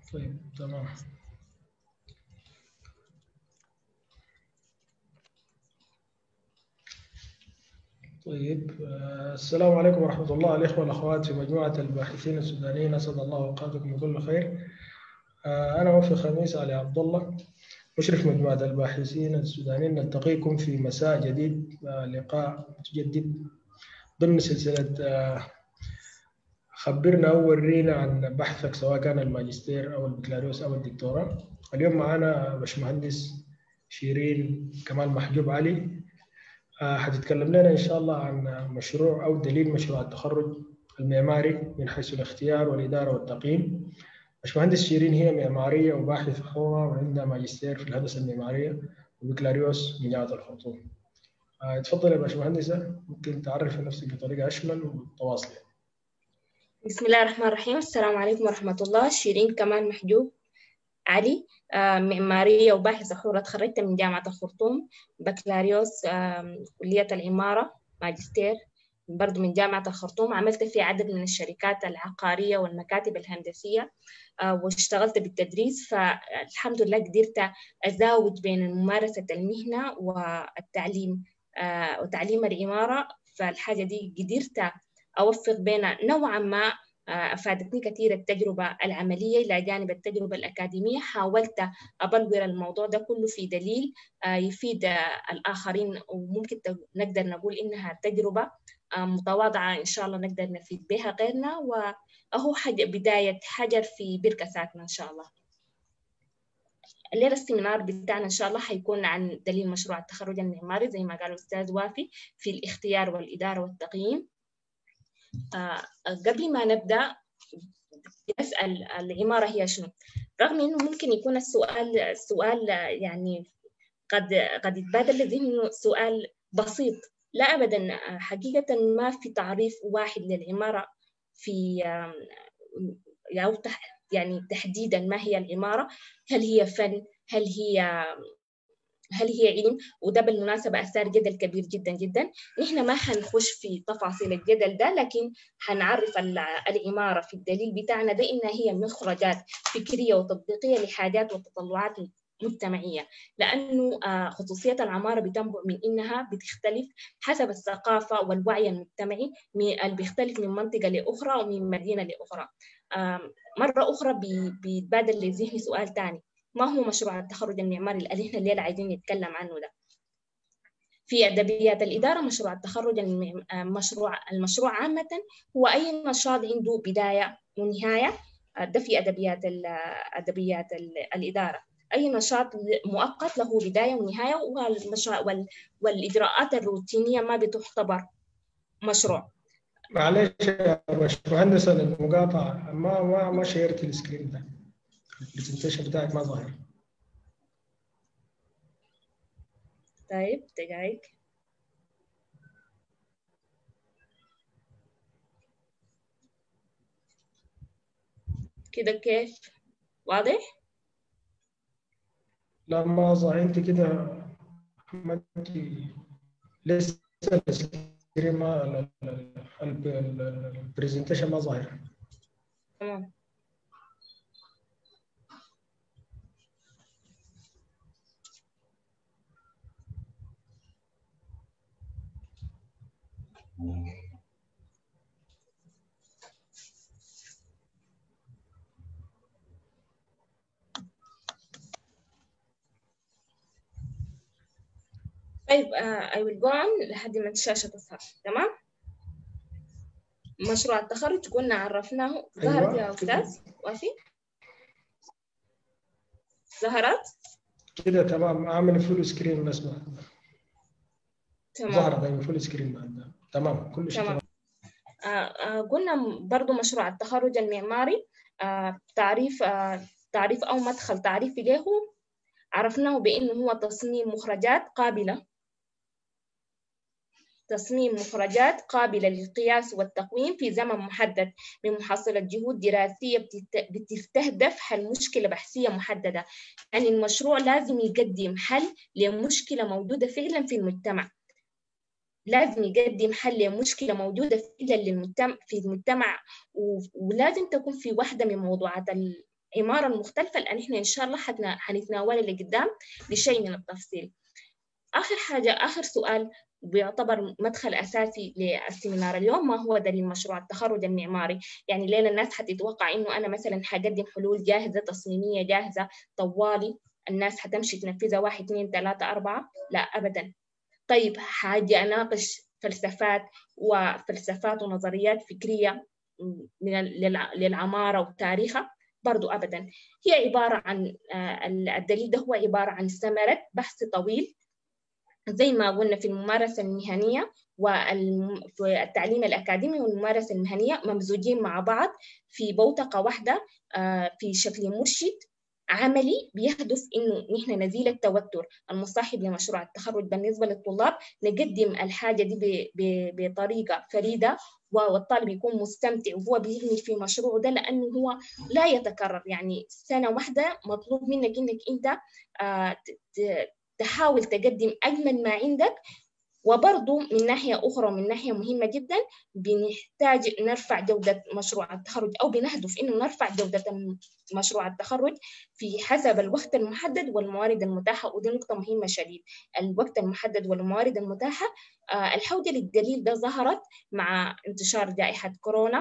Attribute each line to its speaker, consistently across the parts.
Speaker 1: طيب تمام طيب آه، السلام عليكم ورحمة الله الإخوة والأخوات في مجموعة الباحثين السودانيين أسعد الله أوقاتكم بكل خير آه، أنا وفي خميس علي عبد الله مشرف مجموعة الباحثين السودانيين نلتقيكم في مساء جديد آه، لقاء متجدد ضمن سلسلة خبرنا أو ورينا عن بحثك سواء كان الماجستير أو البكالوريوس أو الدكتوراه اليوم معنا باشمهندس شيرين كمال محجوب علي حتتكلم لنا إن شاء الله عن مشروع أو دليل مشروع التخرج المعماري من حيث الاختيار والإدارة والتقييم باشمهندس شيرين هي معمارية وباحثة حرة وعندها ماجستير في الهندسة المعمارية وبكالوريوس من جامعة الخرطوم. تفضل يا باشمهندسة ممكن تعرف نفسك بطريقة أشمل وتواصل.
Speaker 2: بسم الله الرحمن الرحيم السلام عليكم ورحمة الله شيرين كمال محجوب علي معمارية وباحثة حرة تخرجت من جامعة الخرطوم بكالوريوس كلية العمارة ماجستير برضو من جامعة الخرطوم عملت في عدد من الشركات العقارية والمكاتب الهندسية واشتغلت بالتدريس فالحمد لله قدرت أزاوج بين ممارسة المهنة والتعليم وتعليم العمارة فالحاجة دي قدرت أوفق بين نوعا ما أفادتني كثير التجربة العملية إلى جانب التجربة الأكاديمية حاولت أبلور الموضوع ده كله في دليل يفيد الآخرين وممكن نقدر نقول إنها تجربة متواضعة إن شاء الله نقدر نفيد بها غيرنا وأهو حاجة بداية حجر في بركة ساكنة إن شاء الله الليلة السيمينار بتاعنا إن شاء الله حيكون عن دليل مشروع التخرج المعماري زي ما قال الأستاذ وافي في الاختيار والإدارة والتقييم آه قبل ما نبدأ نسأل العمارة هي شنو رغم إنه ممكن يكون السؤال السؤال يعني قد قد يتبادل لذهنه سؤال بسيط لا أبدا حقيقة ما في تعريف واحد للعمارة في يعني تحديدا ما هي العمارة هل هي فن هل هي هل هي علم وده بالمناسبة أثار جدل كبير جدا جدا نحن ما حنخش في تفاصيل الجدل ده لكن حنعرف العمارة في الدليل بتاعنا ده إنها هي مخرجات فكرية وتطبيقية لحاجات وتطلعات مجتمعية لأنه خصوصية العمارة بتنبع من إنها بتختلف حسب الثقافة والوعي المجتمعي اللي بيختلف من منطقة لأخرى ومن مدينة لأخرى مرة أخرى بيتبادل لذهني سؤال تاني ما هو مشروع التخرج المعماري اللي احنا الليله عايزين نتكلم عنه ده في ادبيات الاداره مشروع التخرج المشروع المشروع عامه هو اي نشاط عنده بدايه ونهايه ده في ادبيات ادبيات الاداره اي نشاط مؤقت له بدايه ونهايه وال والاجراءات الروتينيه ما بتعتبر مشروع
Speaker 1: معلش يا باشمهندس المقاطعه ما ما ما شيرت السكرين ده البرزنتيشن بتاعك ما ظاهر
Speaker 2: طيب دقايق كده كيف واضح
Speaker 1: لا ما ظاهر انت كده حمدتي لسه السكرين ما البرزنتيشن ما ظاهر
Speaker 2: تمام طيب uh, I will go on لحد ما الشاشة تظهر تمام مشروع التخرج قلنا عرفناه ظهرت
Speaker 1: أيوة.
Speaker 2: يا أستاذ وافي ظهرت
Speaker 1: كده تمام اعمل فول سكرين بس ما
Speaker 2: تمام
Speaker 1: ظهرت ايوه فول سكرين بعد تمام كل شيء
Speaker 2: تمام.
Speaker 1: تمام
Speaker 2: آه آه قلنا برضو مشروع التخرج المعماري آه تعريف آه تعريف أو مدخل تعريفي له عرفناه بأنه هو تصميم مخرجات قابلة تصميم مخرجات قابلة للقياس والتقويم في زمن محدد من محصلة جهود دراسية بتت- بتستهدف حل مشكلة بحثية محددة يعني المشروع لازم يقدم حل لمشكلة موجودة فعلا في المجتمع لازم يقدم حل لمشكلة موجودة فعلا للمجتمع في المجتمع و- ولازم تكون في واحدة من موضوعات ال- العماره المختلفه اللي احنا ان شاء الله حنتناولها لقدام بشيء من التفصيل اخر حاجه اخر سؤال بيعتبر مدخل اساسي للسيمينار اليوم ما هو دليل مشروع التخرج المعماري يعني ليلة الناس حتتوقع انه انا مثلا حقدم حلول جاهزه تصميميه جاهزه طوالي الناس حتمشي تنفذها واحد اثنين ثلاثة أربعة لا أبدا طيب حاجي أناقش فلسفات وفلسفات ونظريات فكرية من للعمارة وتاريخها برضو أبدا هي عبارة عن الدليل ده هو عبارة عن ثمرة بحث طويل زي ما قلنا في الممارسة المهنية والتعليم الأكاديمي والممارسة المهنية ممزوجين مع بعض في بوتقة واحدة في شكل مرشد عملي بيهدف انه نحن نزيل التوتر المصاحب لمشروع التخرج بالنسبه للطلاب نقدم الحاجه دي بطريقه فريده والطالب يكون مستمتع وهو بيبني في مشروعه ده لانه هو لا يتكرر يعني سنه واحده مطلوب منك انك انت تحاول تقدم اجمل ما عندك وبرضه من ناحية أخرى ومن ناحية مهمة جدا بنحتاج نرفع جودة مشروع التخرج أو بنهدف إنه نرفع جودة مشروع التخرج في حسب الوقت المحدد والموارد المتاحة ودي نقطة مهمة شديد الوقت المحدد والموارد المتاحة الحوجة للدليل ده ظهرت مع انتشار جائحة كورونا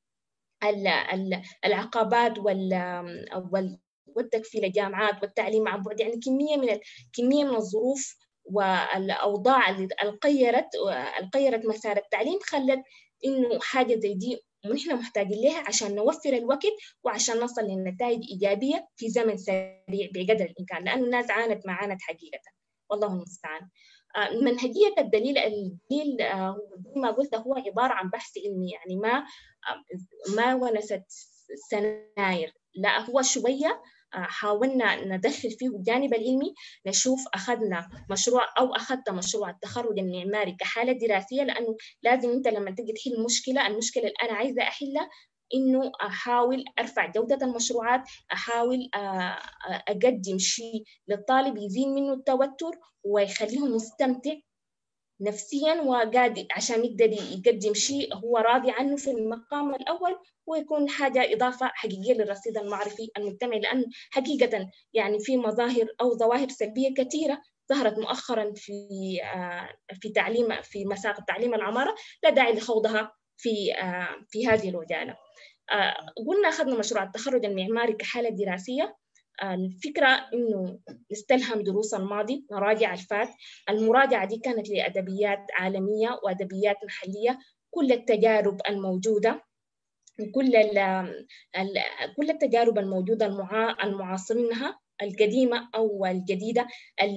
Speaker 2: العقبات وال والتكفيل الجامعات والتعليم عن بعد يعني كمية من كمية من الظروف والاوضاع اللي القيرت القيرت مسار التعليم خلت انه حاجه زي دي ونحن محتاجين لها عشان نوفر الوقت وعشان نصل لنتائج ايجابيه في زمن سريع بقدر الامكان لانه الناس عانت ما عانت حقيقه والله المستعان منهجيه الدليل الدليل زي ما قلت هو عباره عن بحث علمي يعني ما ما ونست سناير لا هو شويه حاولنا ندخل فيه الجانب العلمي نشوف أخذنا مشروع أو أخذت مشروع التخرج المعماري كحالة دراسية لأنه لازم أنت لما تجي تحل مشكلة المشكلة اللي أنا عايزة أحلها إنه أحاول أرفع جودة المشروعات أحاول أقدم شيء للطالب يزيل منه التوتر ويخليه مستمتع نفسيا وقادر عشان يقدر يقدم شيء هو راضي عنه في المقام الأول ويكون حاجة إضافة حقيقية للرصيد المعرفي المجتمعي لأن حقيقة يعني في مظاهر أو ظواهر سلبية كثيرة ظهرت مؤخرا في في تعليم في مساق التعليم العمارة لا داعي لخوضها في في هذه الوجالة قلنا أخذنا مشروع التخرج المعماري كحالة دراسية الفكرة إنه نستلهم دروس الماضي نراجع الفات المراجعة دي كانت لأدبيات عالمية وأدبيات محلية كل التجارب الموجودة كل ال كل التجارب الموجودة المعاصرينها القديمة أو الجديدة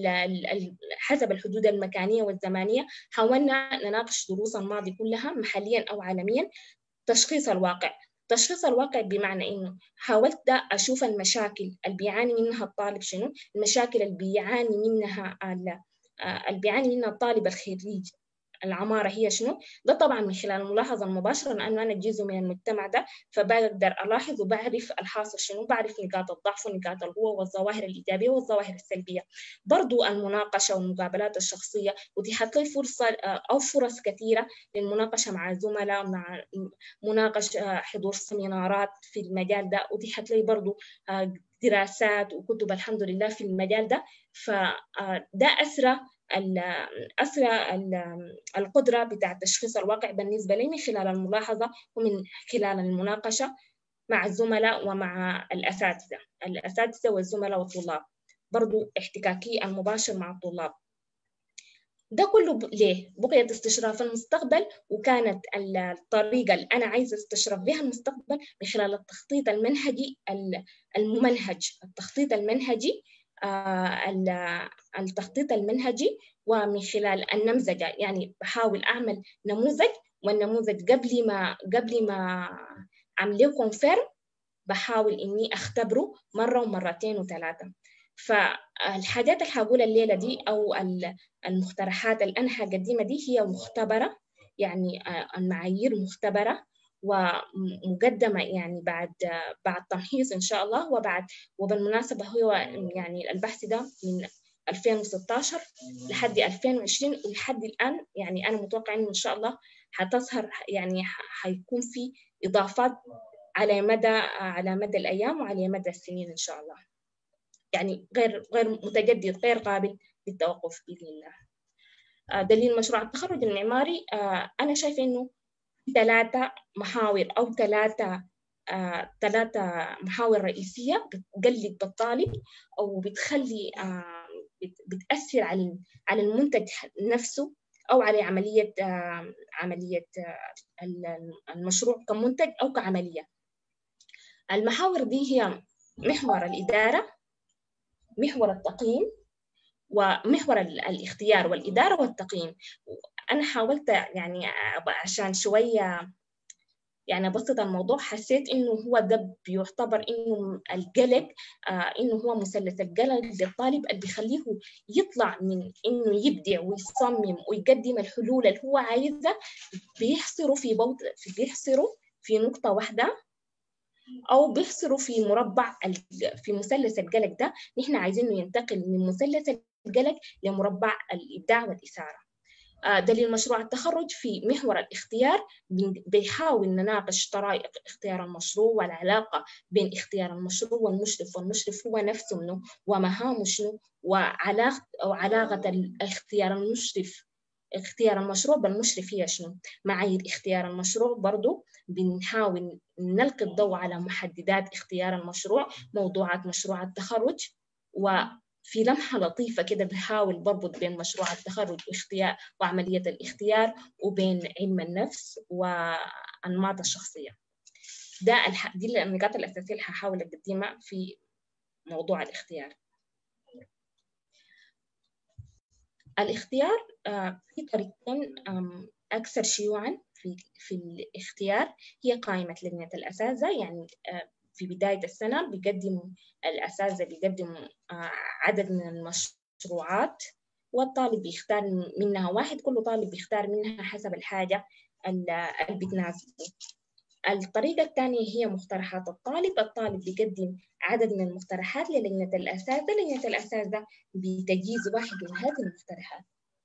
Speaker 2: حسب الحدود المكانية والزمانية حاولنا نناقش دروس الماضي كلها محليا أو عالميا تشخيص الواقع تشخيص الواقع بمعنى انه حاولت اشوف المشاكل اللي بيعاني منها الطالب شنو المشاكل اللي بيعاني منها اللي بيعاني منها الطالب الخريج العمارة هي شنو؟ ده طبعا من خلال الملاحظة المباشرة لأنه أنا جزء من المجتمع ده فبقدر ألاحظ وبعرف الحاصل شنو بعرف نقاط الضعف ونقاط القوة والظواهر الإيجابية والظواهر السلبية برضو المناقشة والمقابلات الشخصية أتيحت لي فرصة أو فرص كثيرة للمناقشة مع الزملاء مع مناقشة حضور سمينارات في المجال ده أتيحت لي برضو دراسات وكتب الحمد لله في المجال ده فده أسرى أسرى القدرة بتاع تشخيص الواقع بالنسبة لي من خلال الملاحظة ومن خلال المناقشة مع الزملاء ومع الأساتذة الأساتذة والزملاء والطلاب برضو احتكاكي المباشر مع الطلاب ده كله ليه؟ بقيت استشراف المستقبل وكانت الطريقة اللي أنا عايزة استشرف بها المستقبل من خلال التخطيط المنهجي الممنهج التخطيط المنهجي التخطيط المنهجي ومن خلال النمذجة يعني بحاول أعمل نموذج والنموذج قبل ما قبل ما أعمل كونفيرم بحاول إني أختبره مرة ومرتين وثلاثة فالحاجات اللي هقولها الليلة دي أو المقترحات اللي أنا هقدمها دي هي مختبرة يعني المعايير مختبرة ومقدمة يعني بعد بعد تمحيص إن شاء الله وبعد وبالمناسبة هو يعني البحث ده من 2016 لحد 2020 ولحد الآن يعني أنا متوقع إنه إن شاء الله حتظهر يعني حيكون في إضافات على مدى على مدى الأيام وعلى مدى السنين إن شاء الله يعني غير غير متجدد غير قابل للتوقف بإذن الله دليل مشروع التخرج المعماري أنا شايفة إنه ثلاثة محاور أو ثلاثة آه، ثلاثة محاور رئيسية بتقلد بالطالب أو بتخلي آه، بتأثر على على المنتج نفسه أو على عملية آه، عملية المشروع كمنتج أو كعملية المحاور دي هي محور الإدارة محور التقييم ومحور الاختيار والإدارة والتقييم أنا حاولت يعني عشان شوية يعني بسط الموضوع حسيت انه هو ده بيعتبر انه القلق آه انه هو مثلث القلق للطالب اللي بيخليه يطلع من انه يبدع ويصمم ويقدم الحلول اللي هو عايزها بيحصره في بوط بيحصره في نقطة واحدة أو بيحصره في مربع في مثلث القلق ده نحن عايزينه ينتقل من مثلث القلق لمربع الإبداع والإثارة آه، دليل مشروع التخرج في محور الاختيار بيحاول نناقش طرائق اختيار المشروع والعلاقة بين اختيار المشروع والمشرف والمشرف هو نفسه منه ومهامه شنو وعلاقة أو علاقة اختيار المشرف اختيار المشروع بالمشرف هي شنو معايير اختيار المشروع برضو بنحاول نلقي الضوء على محددات اختيار المشروع موضوعات مشروع التخرج و في لمحة لطيفة كده بحاول بربط بين مشروع التخرج واختيار وعملية الاختيار وبين علم النفس وأنماط الشخصية ده الح... دي النقاط الأساسية اللي هحاول أقدمها في موضوع الاختيار الاختيار آه، في طريقتين أكثر شيوعا في في الاختيار هي قائمة لجنة الأساتذة يعني آه، في بداية السنة بيقدموا الأساتذة بيقدموا آه، عدد من المشروعات والطالب بيختار منها واحد كل طالب بيختار منها حسب الحاجة اللي بتناسبه الطريقة الثانية هي مقترحات الطالب الطالب بيقدم عدد من المقترحات للجنة الأساتذة لجنة الأساتذة بتجيز واحد من هذه المقترحات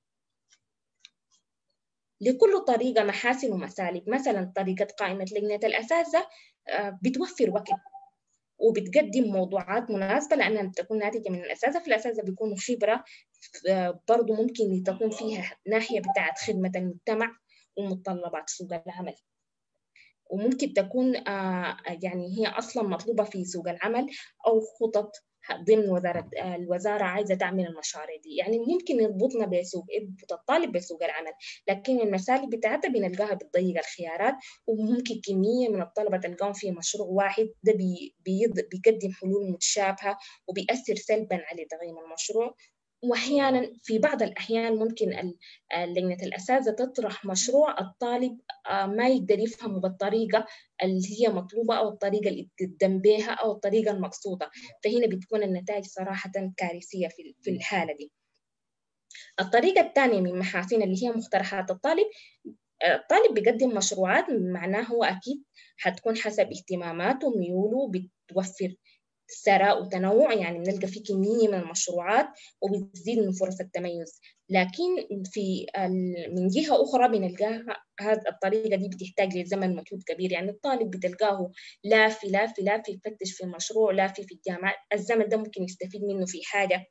Speaker 2: لكل طريقة محاسن ومسالب مثلا طريقة قائمة لجنة الأساتذة آه، بتوفر وقت وبتقدم موضوعات مناسبة لأنها بتكون ناتجة من الأساتذة في الأساتذة بيكونوا خبرة آه، برضو ممكن تكون فيها ناحية بتاعت خدمة المجتمع ومتطلبات سوق العمل وممكن تكون آه، يعني هي أصلا مطلوبة في سوق العمل أو خطط ضمن وزارة الوزارة عايزة تعمل المشاريع دي يعني ممكن يربطنا بسوق يربط الطالب بسوق العمل لكن المسالك بتاعتها بنلقاها بتضيق الخيارات وممكن كمية من الطلبة تلقاهم في مشروع واحد ده بي بيقدم حلول متشابهة وبيأثر سلبا على تقييم المشروع واحيانا في بعض الاحيان ممكن لجنه الاساتذه تطرح مشروع الطالب آه، ما يقدر يفهمه بالطريقه اللي هي مطلوبه او الطريقه اللي تقدم بها او الطريقه المقصوده فهنا بتكون النتائج صراحه كارثيه في الحاله دي الطريقه الثانيه من محاسن اللي هي مقترحات الطالب الطالب بيقدم مشروعات معناه هو اكيد حتكون حسب اهتماماته وميوله بتوفر ثراء وتنوع يعني بنلقى في كمية من المشروعات وبتزيد من فرص التميز لكن في من جهة أخرى بنلقاها هذه الطريقة دي بتحتاج لزمن مجهود كبير يعني الطالب بتلقاه لا في لا في لا في يفتش في المشروع لا في في الجامعة الزمن ده ممكن يستفيد منه في حاجة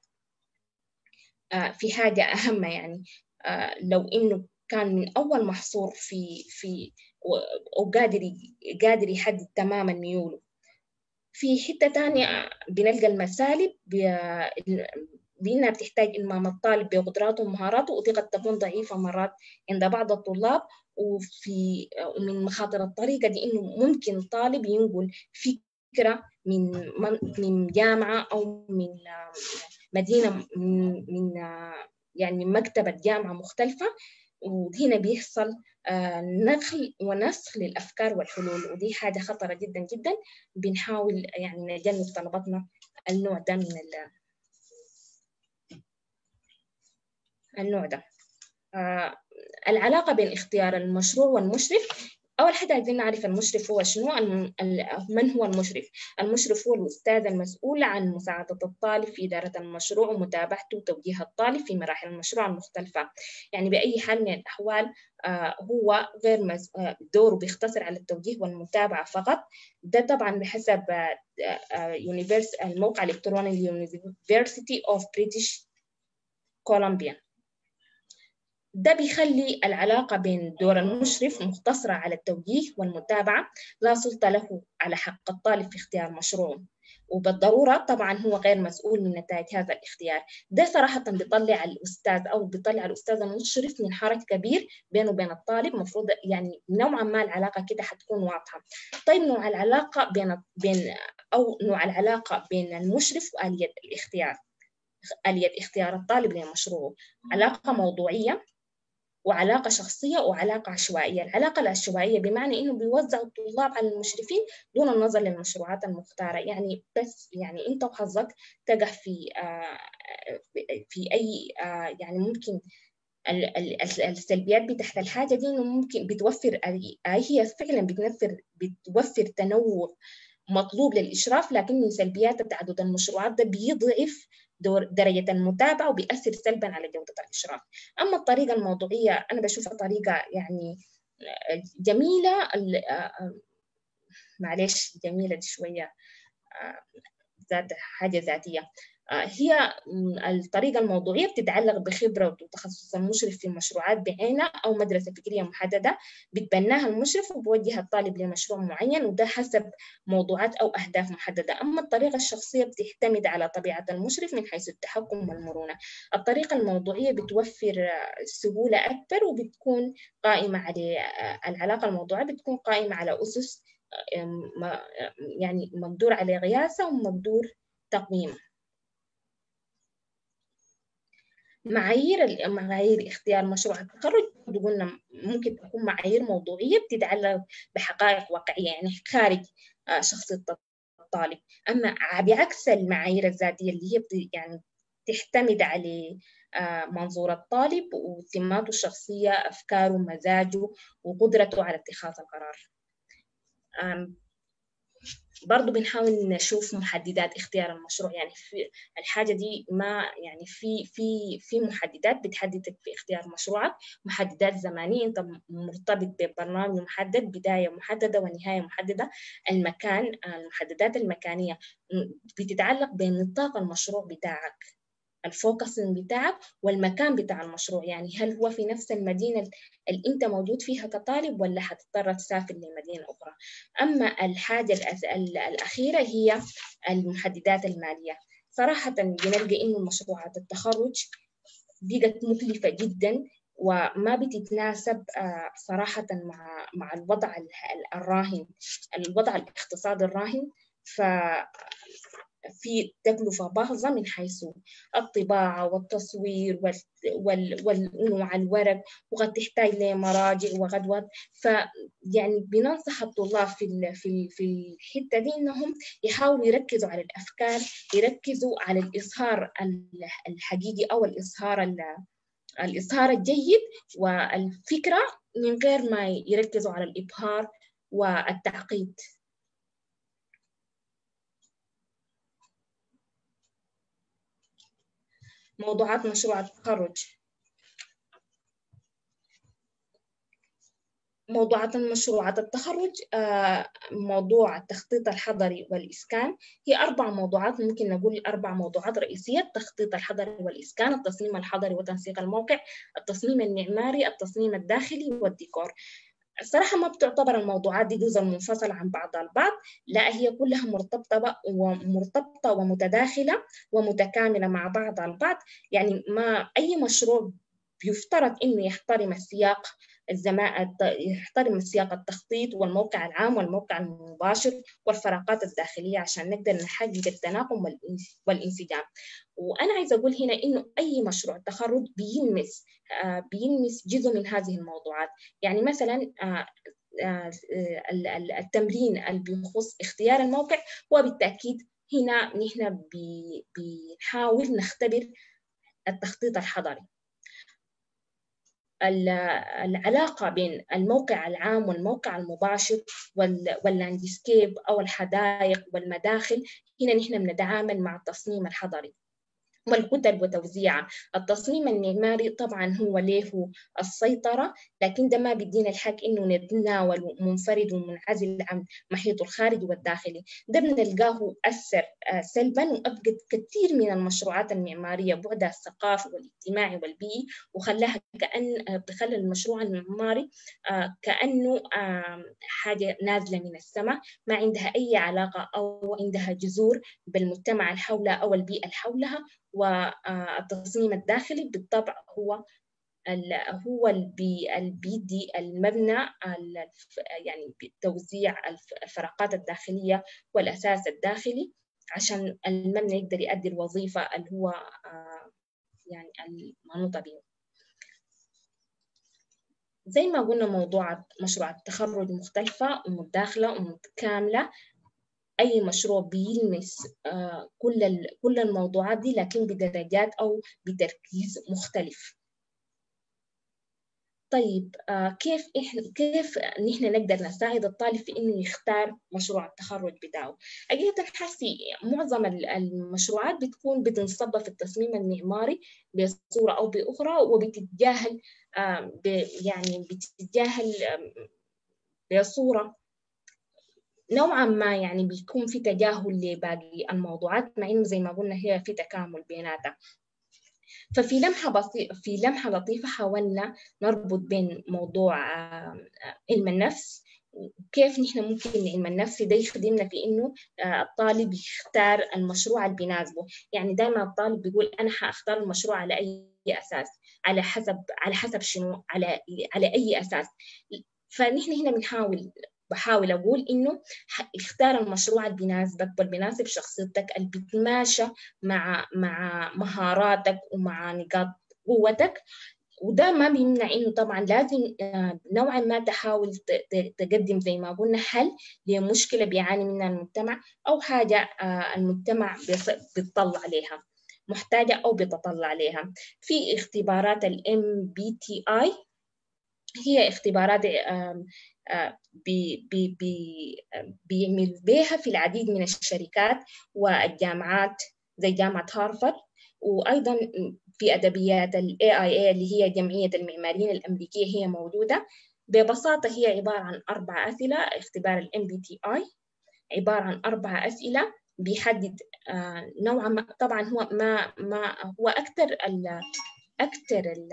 Speaker 2: آه، في حاجة أهم يعني آه، لو إنه كان من أول محصور في في وقادر قادر يحدد تماما ميوله في حتة تانية بنلقى المسالب بأنها بتحتاج إلمام الطالب بقدراته ومهاراته ودي قد تكون ضعيفة مرات عند بعض الطلاب وفي ومن مخاطر الطريقة دي إنه ممكن الطالب ينقل فكرة من من جامعة أو من مدينة من يعني مكتبة جامعة مختلفة وهنا بيحصل آه، نقل ونسخ للأفكار والحلول ودي حاجة خطرة جدا جدا بنحاول يعني نجنب طلبتنا النوع ده من النوع ده آه، العلاقة بين اختيار المشروع والمشرف أول حاجة عايزين نعرف المشرف هو شنو من هو المشرف المشرف هو الأستاذ المسؤول عن مساعدة الطالب في إدارة المشروع ومتابعته وتوجيه الطالب في مراحل المشروع المختلفة يعني بأي حال من الأحوال هو غير مز... دوره بيختصر على التوجيه والمتابعة فقط ده طبعا بحسب يونيفرس الموقع الإلكتروني University of British Columbia ده بيخلي العلاقة بين دور المشرف مقتصرة على التوجيه والمتابعة لا سلطة له على حق الطالب في اختيار مشروعه وبالضرورة طبعا هو غير مسؤول من نتائج هذا الاختيار ده صراحة بيطلع الأستاذ أو بيطلع الأستاذ المشرف من حرج كبير بينه وبين الطالب مفروض يعني نوعا ما العلاقة كده حتكون واضحة طيب نوع العلاقة بين بين أو نوع العلاقة بين المشرف وآلية الاختيار آلية اختيار الطالب لمشروعه علاقة موضوعية وعلاقة شخصية وعلاقة عشوائية العلاقة العشوائية بمعنى إنه بيوزعوا الطلاب على المشرفين دون النظر للمشروعات المختارة يعني بس يعني أنت وحظك تقع في آه في أي آه يعني ممكن السلبيات بتاعت الحاجة دي إنه ممكن بتوفر هي فعلا بتوفر بتوفر تنوع مطلوب للإشراف لكن من سلبيات تعدد المشروعات ده بيضعف دور درجة المتابعة وبيأثر سلبا على جودة الإشراف أما الطريقة الموضوعية أنا بشوفها طريقة يعني جميلة معلش جميلة دي شوية ذات حاجة ذاتية هي الطريقة الموضوعية بتتعلق بخبرة وتخصص المشرف في مشروعات بعينها أو مدرسة فكرية محددة بتبناها المشرف وبوجه الطالب لمشروع معين وده حسب موضوعات أو أهداف محددة أما الطريقة الشخصية بتعتمد على طبيعة المشرف من حيث التحكم والمرونة الطريقة الموضوعية بتوفر سهولة أكبر وبتكون قائمة على العلاقة الموضوعية بتكون قائمة على أسس يعني مقدور عليه قياسة ومقدور تقويمه معايير معايير اختيار مشروع التخرج قلنا ممكن تكون معايير موضوعيه بتتعلق بحقائق واقعيه يعني خارج شخصيه الطالب اما بعكس المعايير الذاتيه اللي هي يعني تعتمد على منظور الطالب وسماته الشخصيه افكاره مزاجه وقدرته على اتخاذ القرار برضو بنحاول نشوف محددات اختيار المشروع يعني في الحاجة دي ما يعني في في في محددات بتحددك في اختيار مشروعك محددات زمنية انت مرتبط ببرنامج محدد بداية محددة ونهاية محددة المكان المحددات المكانية بتتعلق بنطاق المشروع بتاعك الفوكسنج بتاعك والمكان بتاع المشروع يعني هل هو في نفس المدينة اللي أنت موجود فيها كطالب ولا حتضطر تسافر لمدينة أخرى أما الحاجة الأخيرة هي المحددات المالية صراحة بنلقى إنه مشروعات التخرج بقت مكلفة جدا وما بتتناسب صراحة مع مع الوضع الراهن الوضع الاقتصادي الراهن ف في تكلفة باهظة من حيث الطباعة والتصوير والأنواع الورق وقد تحتاج لمراجع وغدوات فيعني بننصح الطلاب في في في الحتة دي إنهم يحاولوا يركزوا على الأفكار يركزوا على الإظهار الحقيقي أو الإظهار الإظهار الجيد والفكرة من غير ما يركزوا على الإبهار والتعقيد موضوعات مشروع التخرج موضوعات مشروعات التخرج موضوع التخطيط الحضري والإسكان هي أربع موضوعات ممكن نقول أربع موضوعات رئيسية التخطيط الحضري والإسكان التصميم الحضري وتنسيق الموقع التصميم المعماري التصميم الداخلي والديكور الصراحة ما بتعتبر الموضوعات دي جزء منفصل عن بعضها البعض لا هي كلها مرتبطة ومرتبطة ومتداخلة ومتكاملة مع بعضها البعض يعني ما أي مشروع بيفترض إنه يحترم السياق الزمان يحترم سياق التخطيط والموقع العام والموقع المباشر والفراغات الداخلية عشان نقدر نحقق التناغم والانسجام وأنا عايزة أقول هنا إنه أي مشروع تخرج بيلمس آه بيلمس جزء من هذه الموضوعات يعني مثلا آه آه التمرين اللي بيخص اختيار الموقع هو بالتأكيد هنا نحن بنحاول نختبر التخطيط الحضري العلاقة بين الموقع العام والموقع المباشر واللاندسكيب أو الحدائق والمداخل هنا نحن بنتعامل مع التصميم الحضري والكتب وتوزيعها التصميم المعماري طبعا هو له السيطرة لكن ده ما بيدينا الحق إنه نتناول منفرد ومنعزل عن محيطه الخارجي والداخلي ده بنلقاه أثر سلبا وأبقت كثير من المشروعات المعمارية بعدها الثقافي والاجتماعي والبيئي وخلاها كأن بخلى المشروع المعماري كأنه حاجة نازلة من السماء ما عندها أي علاقة أو عندها جذور بالمجتمع اللي حولها أو البيئة اللي حولها والتصميم الداخلي بالطبع هو هو اللي بيدي المبنى يعني توزيع الفراغات الداخلية والأساس الداخلي عشان المبنى يقدر يؤدي الوظيفة اللي هو يعني المنوطة به زي ما قلنا موضوع مشروع التخرج مختلفة ومتداخلة ومتكاملة اي مشروع بيلمس كل كل الموضوعات دي لكن بدرجات او بتركيز مختلف طيب كيف إحنا كيف نحن نقدر نساعد الطالب في انه يختار مشروع التخرج بتاعه؟ حقيقة حسي معظم المشروعات بتكون بتنصب في التصميم المعماري بصورة او باخرى وبتتجاهل يعني بتتجاهل بصورة نوعا ما يعني بيكون في تجاهل لباقي الموضوعات مع انه زي ما قلنا هي في تكامل بيناتها ففي لمحة بسيطة في لمحة لطيفة حاولنا نربط بين موضوع علم النفس وكيف نحن ممكن علم النفس ده يخدمنا في انه الطالب يختار المشروع اللي بيناسبه يعني دائما الطالب بيقول انا حاختار المشروع على اي اساس على حسب على حسب شنو على على اي اساس فنحن هنا بنحاول بحاول أقول إنه اختار المشروع اللي بيناسبك واللي بيناسب شخصيتك اللي بيتماشى مع مع مهاراتك ومع نقاط قوتك وده ما بيمنع انه طبعا لازم نوعا ما تحاول تقدم زي ما قلنا حل لمشكله بيعاني منها المجتمع او حاجه المجتمع بيطلع عليها محتاجه او بيتطلع عليها في اختبارات الام بي تي اي هي اختبارات بي بي بي بيعمل بها في العديد من الشركات والجامعات زي جامعة هارفارد وأيضا في أدبيات ال AIA اللي هي جمعية المعماريين الأمريكية هي موجودة ببساطة هي عبارة عن أربع أسئلة اختبار ال MBTI عبارة عن أربع أسئلة بيحدد نوعا ما طبعا هو ما ما هو أكثر ال أكثر ال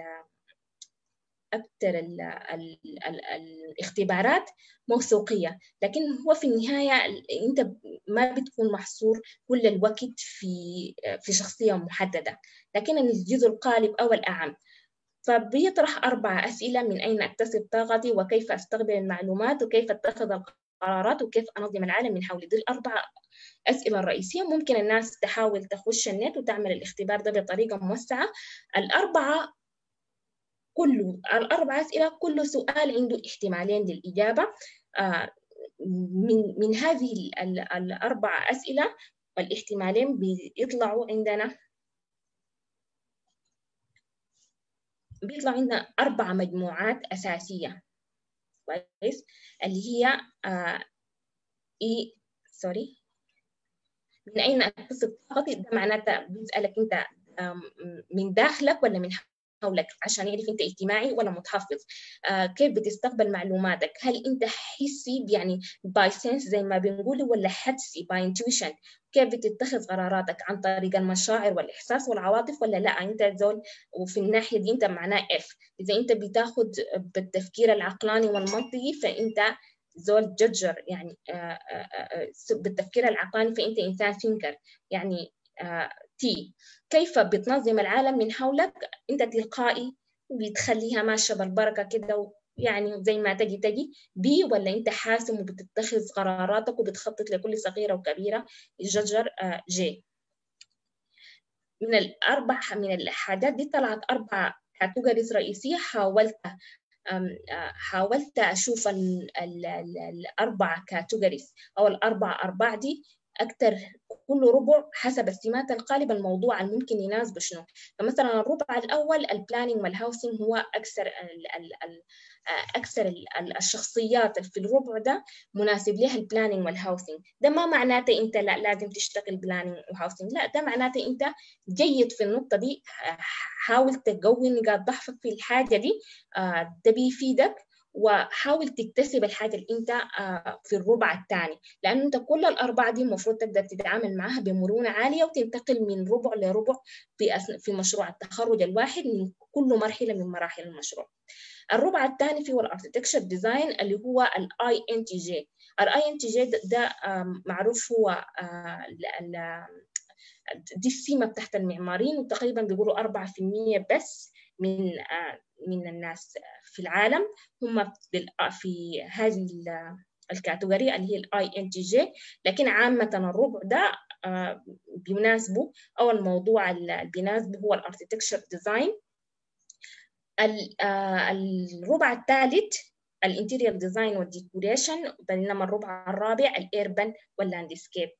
Speaker 2: أكثر ال ال ال الاختبارات موثوقية لكن هو في النهاية أنت ما بتكون محصور كل الوقت في في شخصية محددة لكن الجزء القالب أو الأعم فبيطرح أربع أسئلة من أين أكتسب طاقتي وكيف أستقبل المعلومات وكيف أتخذ القرارات وكيف أنظم العالم من حولي دي الأربع أسئلة الرئيسية ممكن الناس تحاول تخش النت وتعمل الاختبار ده بطريقة موسعة الأربعة كل الأربع أسئلة كل سؤال عنده احتمالين للإجابة من من هذه الأربع أسئلة الاحتمالين بيطلعوا عندنا بيطلع عندنا أربع مجموعات أساسية كويس اللي هي آه إي سوري من أين أكتسب طاقتي ده معناته بيسألك أنت من داخلك ولا من حولك عشان يعرف انت اجتماعي ولا متحفظ آه كيف بتستقبل معلوماتك هل انت حسي يعني باي سنس زي ما بنقول ولا حدسي باي انتويشن كيف بتتخذ قراراتك عن طريق المشاعر والاحساس والعواطف ولا لا انت زول وفي الناحيه دي انت معناه اف اذا انت بتاخذ بالتفكير العقلاني والمنطقي فانت زول جدجر يعني آآ آآ بالتفكير العقلاني فانت انسان ثينكر يعني تي كيف بتنظم العالم من حولك انت تلقائي بتخليها ماشيه بالبركه كده يعني زي ما تجي تجي بي ولا انت حاسم وبتتخذ قراراتك وبتخطط لكل صغيره وكبيره الججر جي من الاربع من الحاجات دي طلعت اربع كاتيجوريز رئيسيه حاولت حاولت اشوف ال ال ال الاربع كاتيجوريز او الاربع ارباع دي اكثر كل ربع حسب السمات القالبة الموضوع الممكن يناسبه شنو فمثلا الربع الأول البلانينج والهاوسنج هو أكثر ال ال ال أكثر ال الشخصيات في الربع ده مناسب لها البلانينج والهاوسنج ده ما معناته أنت لا لازم تشتغل بلانينج وهاوسنج لا ده معناته أنت جيد في النقطة دي حاول تقوي نقاط ضعفك في الحاجة دي ده بيفيدك وحاول تكتسب الحاجة اللي أنت في الربع الثاني لأنه أنت كل الأربعة دي المفروض تقدر تتعامل معها بمرونة عالية وتنتقل من ربع لربع في في مشروع التخرج الواحد من كل مرحلة من مراحل المشروع. الربع الثاني فيه الاركتكتشر ديزاين اللي هو الاي ان تي جي الاي ان تي جي ده معروف هو دي السمة بتاعت المعماريين وتقريبا بيقولوا 4% بس من من الناس في العالم هم في هذه الكاتيجوري اللي هي الاي ان تي جي لكن عامة الربع ده بيناسبه او الموضوع اللي بيناسبه هو الاركتكتشر ديزاين الربع الثالث الانتيريور ديزاين والديكوريشن بينما الربع الرابع الايربن واللاندسكيب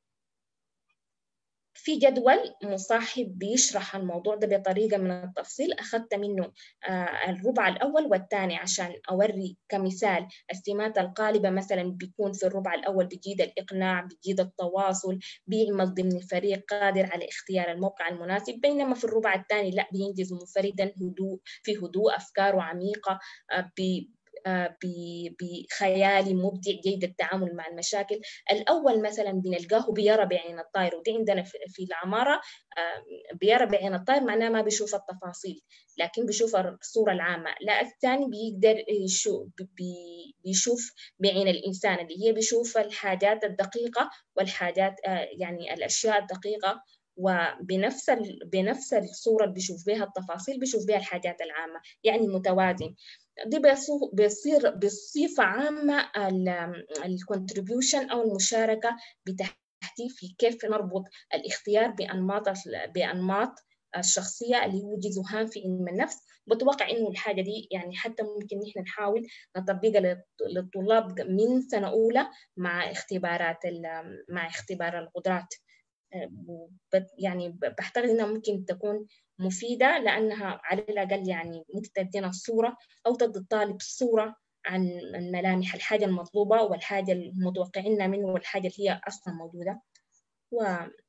Speaker 2: في جدول مصاحب بيشرح الموضوع ده بطريقة من التفصيل أخذت منه الربع الأول والثاني عشان أوري كمثال السمات القالبة مثلا بيكون في الربع الأول بيجيد الإقناع بيجيد التواصل بيعمل ضمن فريق قادر على اختيار الموقع المناسب بينما في الربع الثاني لا بينجز منفردا هدوء في هدوء أفكاره عميقة بي بخيالي مبدع جيد التعامل مع المشاكل الأول مثلا بنلقاه بيرى بعين الطائر ودي عندنا في العمارة بيرى بعين الطائر معناه ما بيشوف التفاصيل لكن بيشوف الصورة العامة لا الثاني بيقدر بيشوف بعين الإنسان اللي هي بيشوف الحاجات الدقيقة والحاجات يعني الأشياء الدقيقة وبنفس بنفس الصورة اللي بيشوف بها التفاصيل بيشوف بها الحاجات العامة يعني متوازن دي بيصير بصفة عامة الكونتريبيوشن أو المشاركة بتحديد في كيف نربط الاختيار بأنماط بأنماط الشخصية اللي هو جزء هام في علم النفس بتوقع إنه الحاجة دي يعني حتى ممكن نحن نحاول نطبقها للطلاب من سنة أولى مع اختبارات مع اختبار القدرات يعني بعتقد إنها ممكن تكون مفيدة لأنها على الأقل يعني ممكن تدينا الصورة أو تدي الطالب صورة عن الملامح الحاجة المطلوبة والحاجة المتوقعينها منه والحاجة اللي هي أصلا موجودة و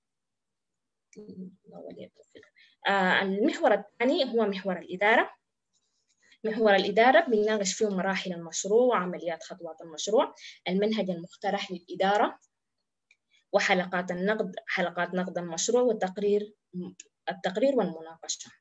Speaker 2: آه المحور الثاني هو محور الإدارة محور الإدارة بنناقش فيه مراحل المشروع وعمليات خطوات المشروع المنهج المقترح للإدارة وحلقات النقد حلقات نقد المشروع والتقرير التقرير والمناقشة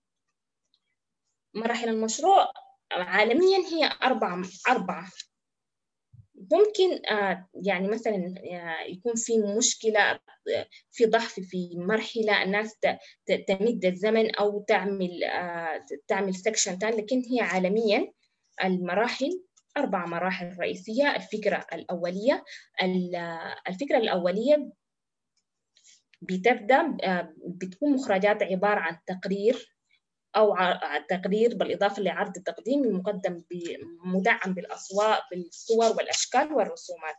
Speaker 2: مراحل المشروع عالميا هي أربعة أربعة ممكن يعني مثلا يكون في مشكلة في ضعف في مرحلة الناس تمد الزمن أو تعمل تعمل سكشن تاني لكن هي عالميا المراحل أربع مراحل رئيسية الفكرة الأولية الفكرة الأولية بتبدأ بتكون مخرجات عبارة عن تقرير أو تقرير بالإضافة لعرض التقديم مقدم مدعم بالأصوات بالصور والأشكال والرسومات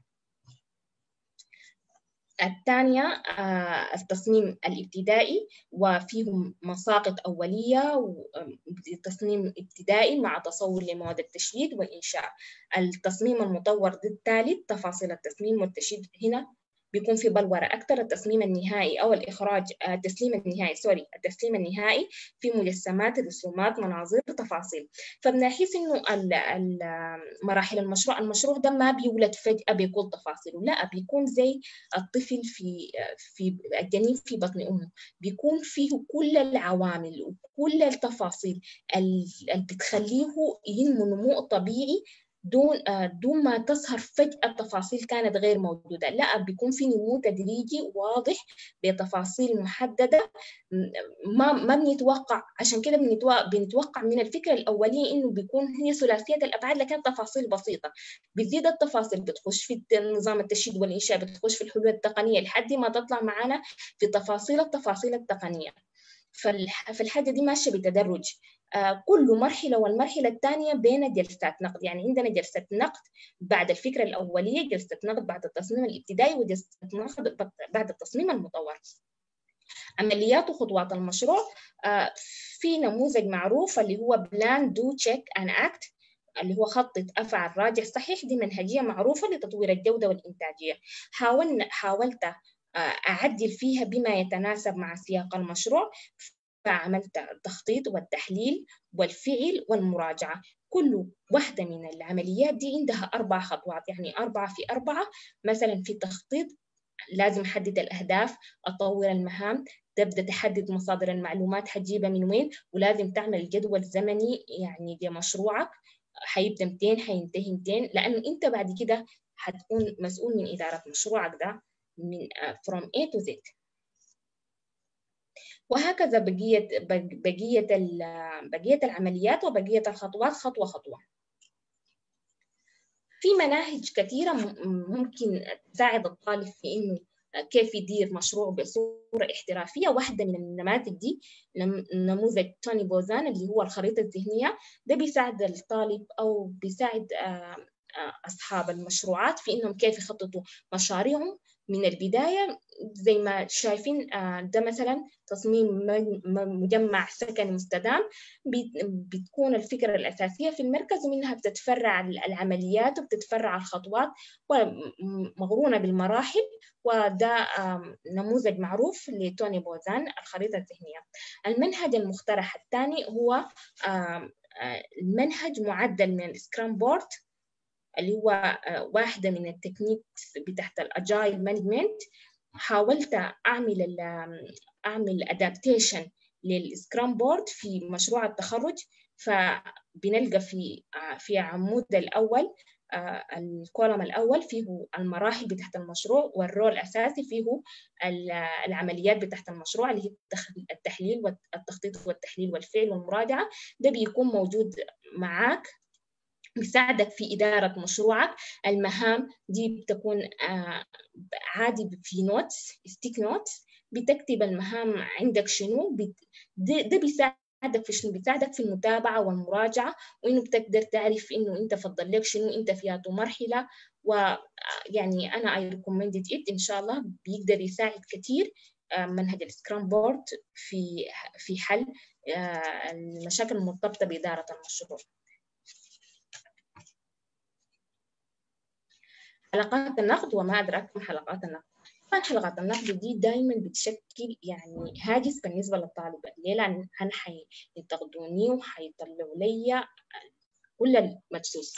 Speaker 2: الثانية التصميم الابتدائي وفيه مساقط أولية وتصميم ابتدائي مع تصور لمواد التشييد والإنشاء التصميم المطور الثالث تفاصيل التصميم والتشييد هنا بيكون في بلورة أكثر التصميم النهائي أو الإخراج التسليم النهائي سوري التسليم النهائي في مجسمات رسومات مناظير تفاصيل فبنحس إنه مراحل المشروع المشروع ده ما بيولد فجأة بكل تفاصيله لا بيكون زي الطفل في في الجنين في بطن أمه بيكون فيه كل العوامل وكل التفاصيل اللي بتخليه ينمو نمو طبيعي دون دون ما تظهر فجأة تفاصيل كانت غير موجودة لا بيكون في نمو تدريجي واضح بتفاصيل محددة ما ما بنتوقع عشان كده بنتوقع من الفكرة الأولية إنه بيكون هي ثلاثية الأبعاد لكن تفاصيل بسيطة بتزيد التفاصيل بتخش في نظام التشييد والإنشاء بتخش في الحلول التقنية لحد ما تطلع معانا في تفاصيل التفاصيل التقنية فالحاجة دي ماشية بتدرج كل مرحلة والمرحلة الثانية بين جلسات نقد يعني عندنا جلسة نقد بعد الفكرة الأولية جلسة نقد بعد التصميم الابتدائي وجلسة نقد بعد التصميم المطور عمليات وخطوات المشروع في نموذج معروف اللي هو بلان دو تشيك ان اكت اللي هو خطة أفعل راجع صحيح دي منهجية معروفة لتطوير الجودة والإنتاجية حاولنا حاولت أعدل فيها بما يتناسب مع سياق المشروع فعملت التخطيط والتحليل والفعل والمراجعة كل واحدة من العمليات دي عندها أربع خطوات يعني أربعة في أربعة مثلا في التخطيط لازم أحدد الأهداف أطور المهام تبدأ تحدد مصادر المعلومات حتجيبها من وين ولازم تعمل جدول زمني يعني لمشروعك حيبدأ 200 حينتهي 200 لأنه أنت بعد كده حتكون مسؤول من إدارة مشروعك ده من from A to Z وهكذا بقية بقية بقية العمليات وبقية الخطوات خطوة خطوة في مناهج كثيرة ممكن تساعد الطالب في إنه كيف يدير مشروع بصورة احترافية واحدة من النماذج دي نموذج توني بوزان اللي هو الخريطة الذهنية ده بيساعد الطالب أو بيساعد أصحاب المشروعات في إنهم كيف يخططوا مشاريعهم من البداية زي ما شايفين ده مثلا تصميم مجمع سكني مستدام بتكون الفكرة الأساسية في المركز ومنها بتتفرع العمليات وبتتفرع الخطوات ومغرونة بالمراحل وده نموذج معروف لتوني بوزان الخريطة الذهنية المنهج المقترح الثاني هو المنهج معدل من السكرام بورد اللي هو واحدة من التكنيكس بتاعت الأجايل مانجمنت حاولت أعمل أعمل أدابتيشن للسكرام بورد في مشروع التخرج فبنلقى في في عمود الأول الكولم الأول فيه المراحل بتاعت المشروع والرول الأساسي فيه العمليات بتاعت المشروع اللي هي التحليل والتخطيط والتحليل والفعل والمراجعة ده بيكون موجود معاك بيساعدك في إدارة مشروعك المهام دي بتكون عادي في نوتس ستيك نوتس بتكتب المهام عندك شنو ده بيساعدك في شنو بيساعدك في المتابعة والمراجعة وإنه بتقدر تعرف إنه أنت فضل لك شنو أنت في مرحلة ويعني أنا I recommended it إن شاء الله بيقدر يساعد كثير منهج السكرام بورد في في حل المشاكل المرتبطة بإدارة المشروع حلقات النقد وما أدراك ما حلقات النقد طبعا حلقات النقد دي دائما بتشكل يعني هاجس بالنسبة للطالب ليه؟ لأن أنا حينتقدوني وحيطلعوا لي كل المدسوس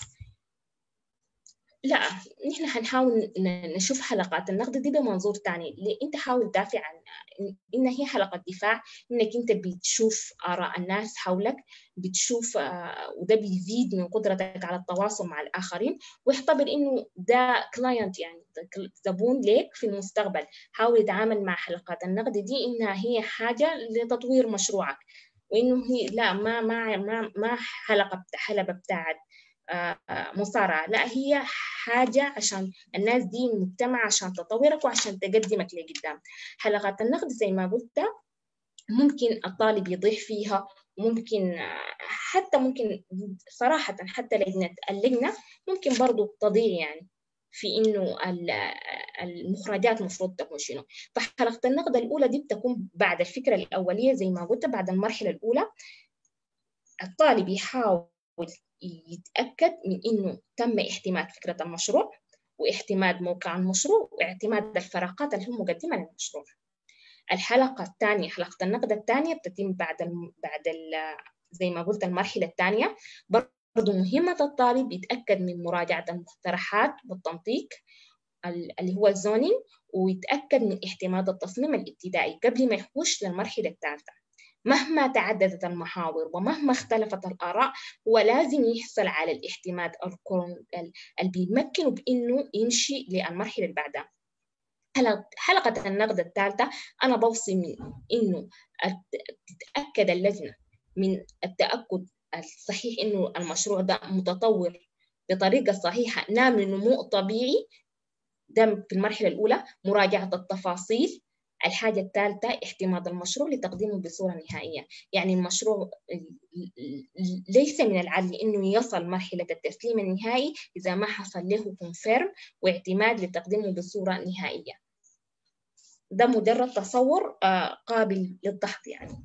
Speaker 2: لا نحن حنحاول نشوف حلقات النقد دي بمنظور تاني انت حاول تدافع عن ان هي حلقه دفاع انك انت بتشوف اراء الناس حولك بتشوف وده بيزيد من قدرتك على التواصل مع الاخرين واعتبر انه ده كلاينت يعني زبون ليك في المستقبل حاول يتعامل مع حلقات النقد دي انها هي حاجه لتطوير مشروعك وانه هي لا ما ما ما, ما حلقه حلبه بتاعت مصارعة لا هي حاجة عشان الناس دي مجتمع عشان تطورك وعشان تقدمك لقدام حلقات النقد زي ما قلت ممكن الطالب يضيف فيها ممكن حتى ممكن صراحة حتى لجنة اللجنة ممكن برضو تضيع يعني في انه المخرجات المفروض تكون شنو فحلقة النقد الأولى دي بتكون بعد الفكرة الأولية زي ما قلت بعد المرحلة الأولى الطالب يحاول يتأكد من إنه تم اعتماد فكرة المشروع واعتماد موقع المشروع واعتماد الفراغات اللي هو مقدمة للمشروع الحلقة الثانية حلقة النقد الثانية بتتم بعد ال بعد ال زي ما قلت المرحلة الثانية برضو مهمة الطالب يتأكد من مراجعة المقترحات والتنطيق اللي هو الزونينج ويتأكد من اعتماد التصميم الابتدائي قبل ما يخش للمرحلة الثالثة مهما تعددت المحاور ومهما اختلفت الآراء هو لازم يحصل على الاعتماد اللي بيمكنه بإنه يمشي للمرحلة اللي بعدها حلقة النقد الثالثة أنا بوصي من إنه تتأكد اللجنة من التأكد الصحيح إنه المشروع ده متطور بطريقة صحيحة نام نمو طبيعي ده في المرحلة الأولى مراجعة التفاصيل الحاجة الثالثة احتمال المشروع لتقديمه بصورة نهائية يعني المشروع ليس من العدل إنه يصل مرحلة التسليم النهائي إذا ما حصل له كونفيرم واعتماد لتقديمه بصورة نهائية ده مجرد تصور قابل للضغط يعني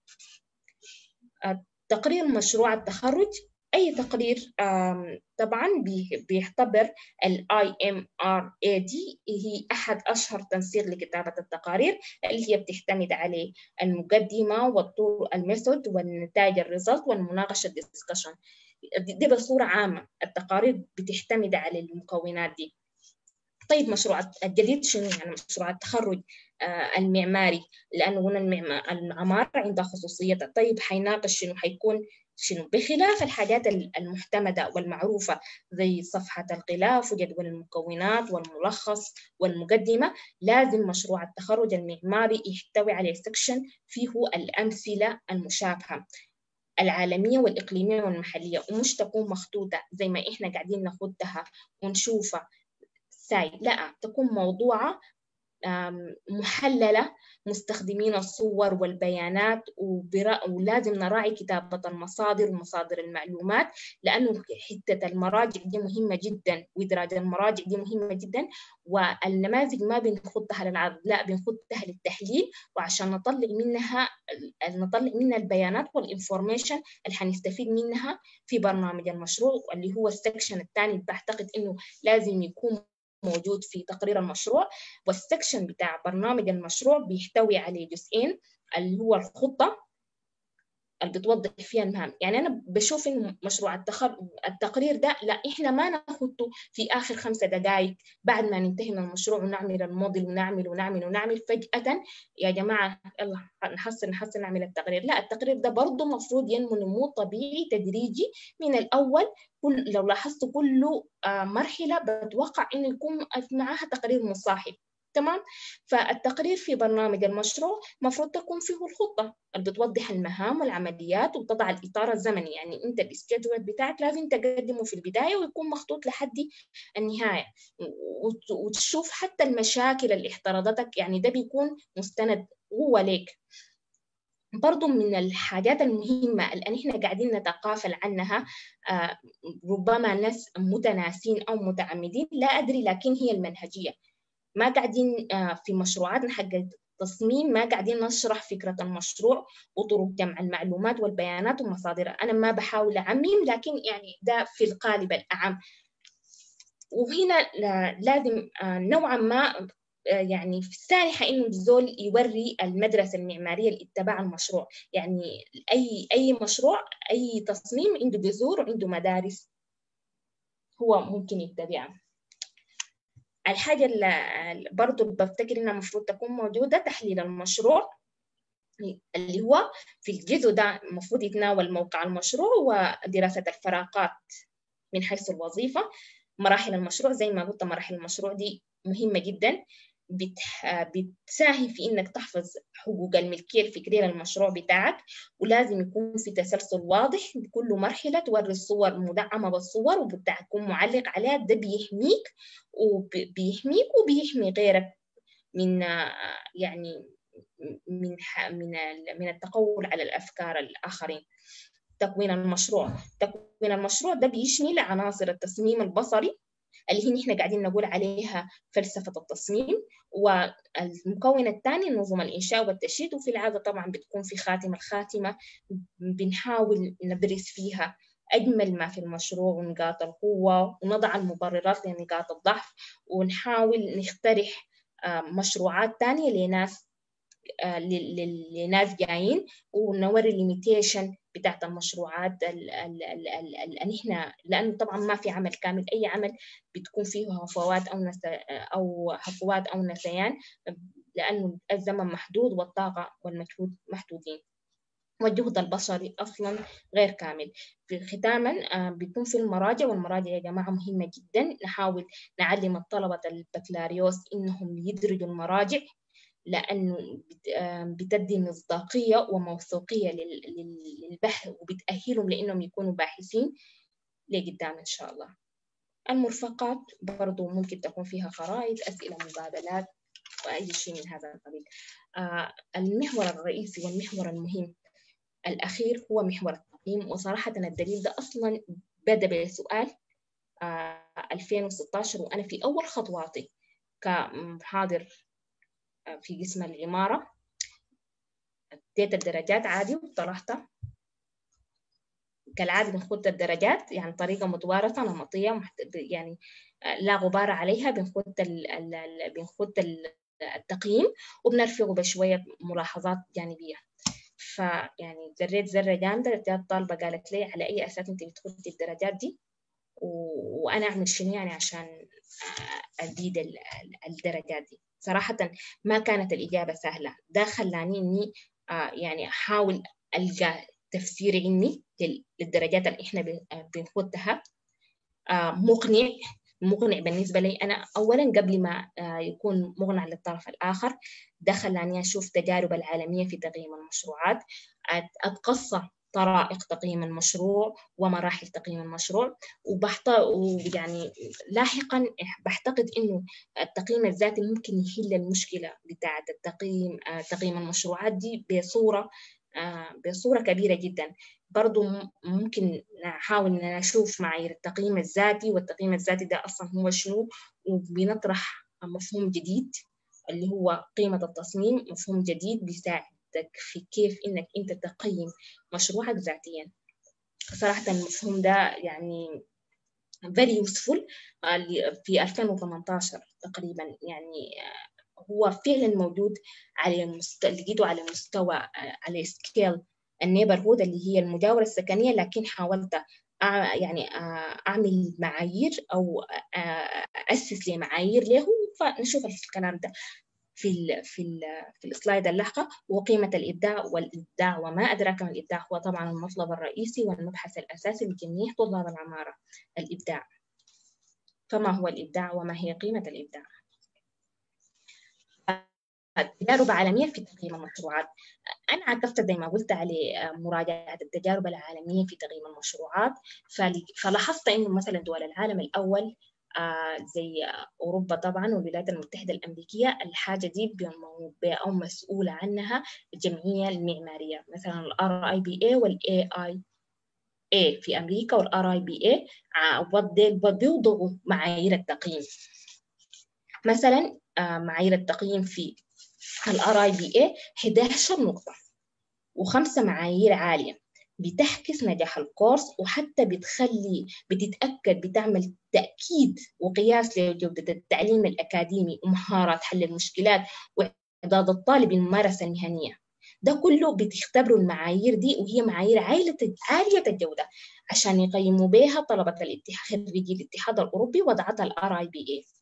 Speaker 2: تقرير مشروع التخرج أي تقرير طبعا بيعتبر ال IMRAD هي أحد أشهر تنسيق لكتابة التقارير اللي هي بتعتمد عليه المقدمة والطول الميثود والنتائج الريزلت والمناقشة الديسكشن دي بصورة عامة التقارير بتعتمد على المكونات دي طيب مشروع الجديد شنو يعني مشروع التخرج المعماري لأنه هنا العمارة عندها خصوصية طيب حيناقش شنو حيكون شنو بخلاف الحاجات المعتمدة والمعروفة زي صفحة الغلاف وجدول المكونات والملخص والمقدمة لازم مشروع التخرج المعماري يحتوي على سكشن فيه الأمثلة المشابهة العالمية والإقليمية والمحلية ومش تكون مخطوطة زي ما إحنا قاعدين ناخدها ونشوفها ساي لا تكون موضوعة محللة مستخدمين الصور والبيانات ولازم نراعي كتابة المصادر ومصادر المعلومات لأنه حتة المراجع دي مهمة جدا وإدراج المراجع دي مهمة جدا والنماذج ما بنخطها للعرض لا بنخطها للتحليل وعشان نطلع منها نطلع منها البيانات والإنفورميشن اللي حنستفيد منها في برنامج المشروع اللي هو السكشن الثاني بعتقد إنه لازم يكون موجود في تقرير المشروع والسكشن بتاع برنامج المشروع بيحتوي على جزئين اللي هو الخطة اللي بتوضح فيها المهام يعني أنا بشوف إن مشروع التخر... التقرير ده لا إحنا ما ناخده في آخر خمسة دقائق بعد ما ننتهي من المشروع ونعمل الموديل ونعمل ونعمل ونعمل فجأة يا جماعة يلا نحسن نحسن نعمل التقرير لا التقرير ده برضه مفروض ينمو نمو طبيعي تدريجي من الأول كل لو لاحظت كل مرحلة بتوقع إنه يكون معها تقرير مصاحب تمام فالتقرير في برنامج المشروع مفروض تكون فيه الخطة اللي بتوضح المهام والعمليات وتضع الإطار الزمني يعني أنت السكيدول بتاعك لازم تقدمه في البداية ويكون مخطوط لحد النهاية وتشوف حتى المشاكل اللي احترضتك يعني ده بيكون مستند هو ليك برضو من الحاجات المهمة اللي احنا قاعدين نتقافل عنها آه ربما ناس متناسين أو متعمدين لا أدري لكن هي المنهجية ما قاعدين آه في مشروعاتنا حق التصميم ما قاعدين نشرح فكرة المشروع وطرق جمع المعلومات والبيانات ومصادرها أنا ما بحاول أعمم لكن يعني ده في القالب الأعم وهنا لازم آه نوعا ما يعني في السانحة إنه الزول يوري المدرسة المعمارية اللي اتبع المشروع يعني أي أي مشروع أي تصميم عنده جذور وعنده مدارس هو ممكن يتبعها الحاجة اللي برضو بفتكر إنها المفروض تكون موجودة تحليل المشروع اللي هو في الجزء ده المفروض يتناول موقع المشروع ودراسة الفراغات من حيث الوظيفة مراحل المشروع زي ما قلت مراحل المشروع دي مهمة جدا بتساهم في انك تحفظ حقوق الملكيه الفكريه للمشروع بتاعك ولازم يكون في تسلسل واضح بكل مرحله توري الصور مدعمه بالصور وبتكون معلق عليها ده بيحميك وبيحميك وبيحمي غيرك من يعني من من من التقول على الافكار الاخرين تكوين المشروع تكوين المشروع ده بيشمل عناصر التصميم البصري اللي هي نحن قاعدين نقول عليها فلسفة التصميم والمكون الثاني نظم الإنشاء والتشييد وفي العادة طبعا بتكون في خاتمة الخاتمة بنحاول ندرس فيها أجمل ما في المشروع ونقاط القوة ونضع المبررات لنقاط الضعف ونحاول نقترح مشروعات تانية لناس لناس جايين ونوري الليميتيشن بتاعت المشروعات اللي احنا لانه طبعا ما في عمل كامل اي عمل بتكون فيه هفوات او نس او هفوات او نسيان لانه الزمن محدود والطاقه والمجهود محدودين والجهد البشري اصلا غير كامل في ختاما بيكون في المراجع والمراجع يا جماعه مهمه جدا نحاول نعلم الطلبه البكالوريوس انهم يدرجوا المراجع لأنه بتدي مصداقية وموثوقية للبحث وبتأهلهم لأنهم يكونوا باحثين لقدام إن شاء الله المرفقات برضو ممكن تكون فيها خرائط أسئلة مبادلات واي شيء من هذا القبيل آه المحور الرئيسي والمحور المهم الاخير هو محور التقييم وصراحه الدليل ده اصلا بدا بسؤال آه 2016 وانا في اول خطواتي كمحاضر في قسم العماره اديت الدرجات عادي وطلعتها كالعادة بنخد الدرجات يعني طريقة متوارثة نمطية يعني لا غبار عليها بنخد ال بنخد التقييم وبنرفقه بشوية ملاحظات جانبية فيعني زريت زرة جامدة جات الطالبة قالت لي على أي أساس أنت بتخدي الدرجات دي و... وأنا أعمل شنو يعني عشان أزيد الدرجات دي صراحة ما كانت الإجابة سهلة ده خلاني إني يعني أحاول ألقى تفسير علمي للدرجات اللي إحنا بنخدها مقنع مقنع بالنسبة لي أنا أولا قبل ما يكون مقنع للطرف الآخر ده خلاني أشوف تجارب العالمية في تقييم المشروعات أتقصى طرائق تقييم المشروع ومراحل تقييم المشروع وبحط ويعني لاحقا بعتقد انه التقييم الذاتي ممكن يحل المشكله بتاعه التقييم تقييم المشروعات دي بصوره بصوره كبيره جدا برضو ممكن نحاول ان نشوف معايير التقييم الذاتي والتقييم الذاتي ده اصلا هو شنو وبنطرح مفهوم جديد اللي هو قيمه التصميم مفهوم جديد بيساعد في كيف انك انت تقيم مشروعك ذاتيا صراحه المفهوم ده يعني very useful في 2018 تقريبا يعني هو فعلا موجود على المستوى لقيته على مستوى على سكيل النيبرهود اللي هي المجاورة السكنية لكن حاولت يعني أعمل معايير أو أسس لمعايير له فنشوف الكلام ده في ال في ال في السلايد اللاحقة وقيمة الإبداع والإبداع وما أدراك ما الإبداع هو طبعا المطلب الرئيسي والمبحث الأساسي لجميع طلاب العمارة الإبداع فما هو الإبداع وما هي قيمة الإبداع تجارب عالمية في تقييم المشروعات أنا عكفت زي ما قلت على مراجعة التجارب العالمية في تقييم المشروعات فلاحظت إنه مثلا دول العالم الأول آه زي أوروبا طبعا والولايات المتحدة الأمريكية الحاجة دي أو مسؤولة عنها الجمعية المعمارية مثلا ال RIBA وال AIA في أمريكا وال RIBA بيوضعوا معايير التقييم مثلا آه معايير التقييم في ال RIBA 11 نقطة وخمسة معايير عالية بتحكس نجاح الكورس وحتى بتخلي بتتأكد بتعمل تأكيد وقياس لجودة التعليم الأكاديمي ومهارات حل المشكلات وإعداد الطالب الممارسة المهنية ده كله بتختبروا المعايير دي وهي معايير عالية عالية الجودة عشان يقيموا بها طلبة الاتحاد خريجي الاتحاد الأوروبي وضعتها ال RIBA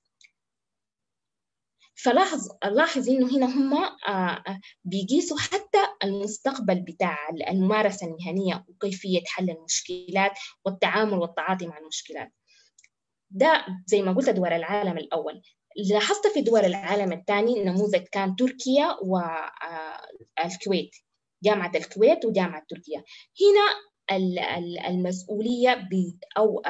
Speaker 2: فلاحظ لاحظ انه هنا هم بيقيسوا حتى المستقبل بتاع الممارسه المهنيه وكيفيه حل المشكلات والتعامل والتعاطي مع المشكلات ده زي ما قلت دول العالم الاول لاحظت في دول العالم الثاني نموذج كان تركيا والكويت جامعه الكويت وجامعه تركيا هنا المسؤوليه او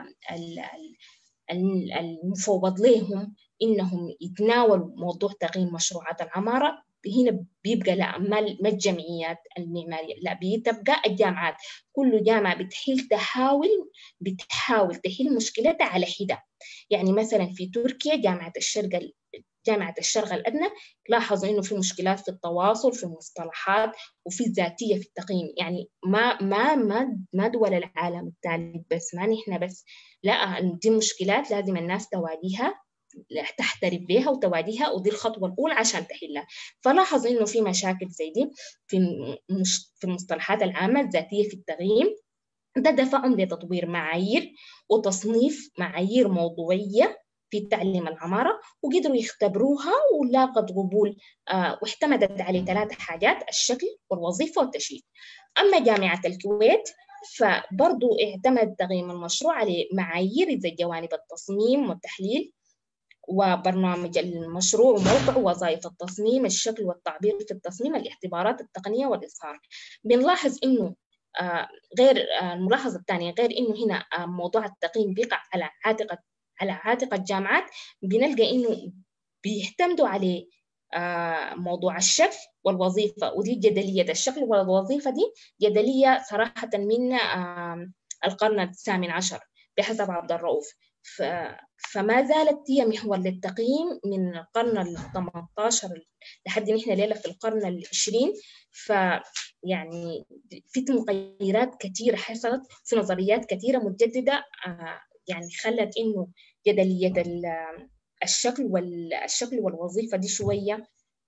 Speaker 2: المفوض لهم انهم يتناولوا موضوع تقييم مشروعات العماره هنا بيبقى لا ما الجمعيات المعماريه لا بتبقى الجامعات كل جامعه بتحل تحاول بتحاول تحل مشكلتها على حده يعني مثلا في تركيا جامعه الشرق جامعة الشرق الأدنى لاحظوا إنه في مشكلات في التواصل في المصطلحات وفي الذاتية في التقييم يعني ما ما ما ما دول العالم الثالث بس ما نحن بس لا دي مشكلات لازم الناس تواجهها تحترف بها وتواجهها ودي الخطوة الأولى عشان تحلها فلاحظ إنه في مشاكل زي دي في في المصطلحات العامة الذاتية في التقييم ده دفعهم لتطوير معايير وتصنيف معايير موضوعية في تعليم العمارة وقدروا يختبروها ولاقت قبول آه واعتمدت على ثلاث حاجات الشكل والوظيفة والتشريف أما جامعة الكويت فبرضو اعتمد تقييم المشروع على معايير زي جوانب التصميم والتحليل وبرنامج المشروع وموقع وظائف التصميم الشكل والتعبير في التصميم الاختبارات التقنية والإظهار بنلاحظ إنه آه غير آه الملاحظة الثانية غير إنه هنا آه موضوع التقييم بيقع على عاتق على عاتق الجامعات بنلقى إنه بيعتمدوا عليه موضوع الشكل والوظيفة ودي جدلية الشكل والوظيفة دي جدلية صراحة من القرن الثامن عشر بحسب عبد الرؤوف فما زالت هي محور للتقييم من القرن ال 18 لحد نحن ليلة في القرن العشرين فيعني في مغيرات كثيرة حصلت في نظريات كثيرة متجددة يعني خلت إنه جدلية الشكل والشكل والوظيفة دي شوية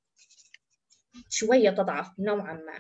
Speaker 2: شوية تضعف نوعا ما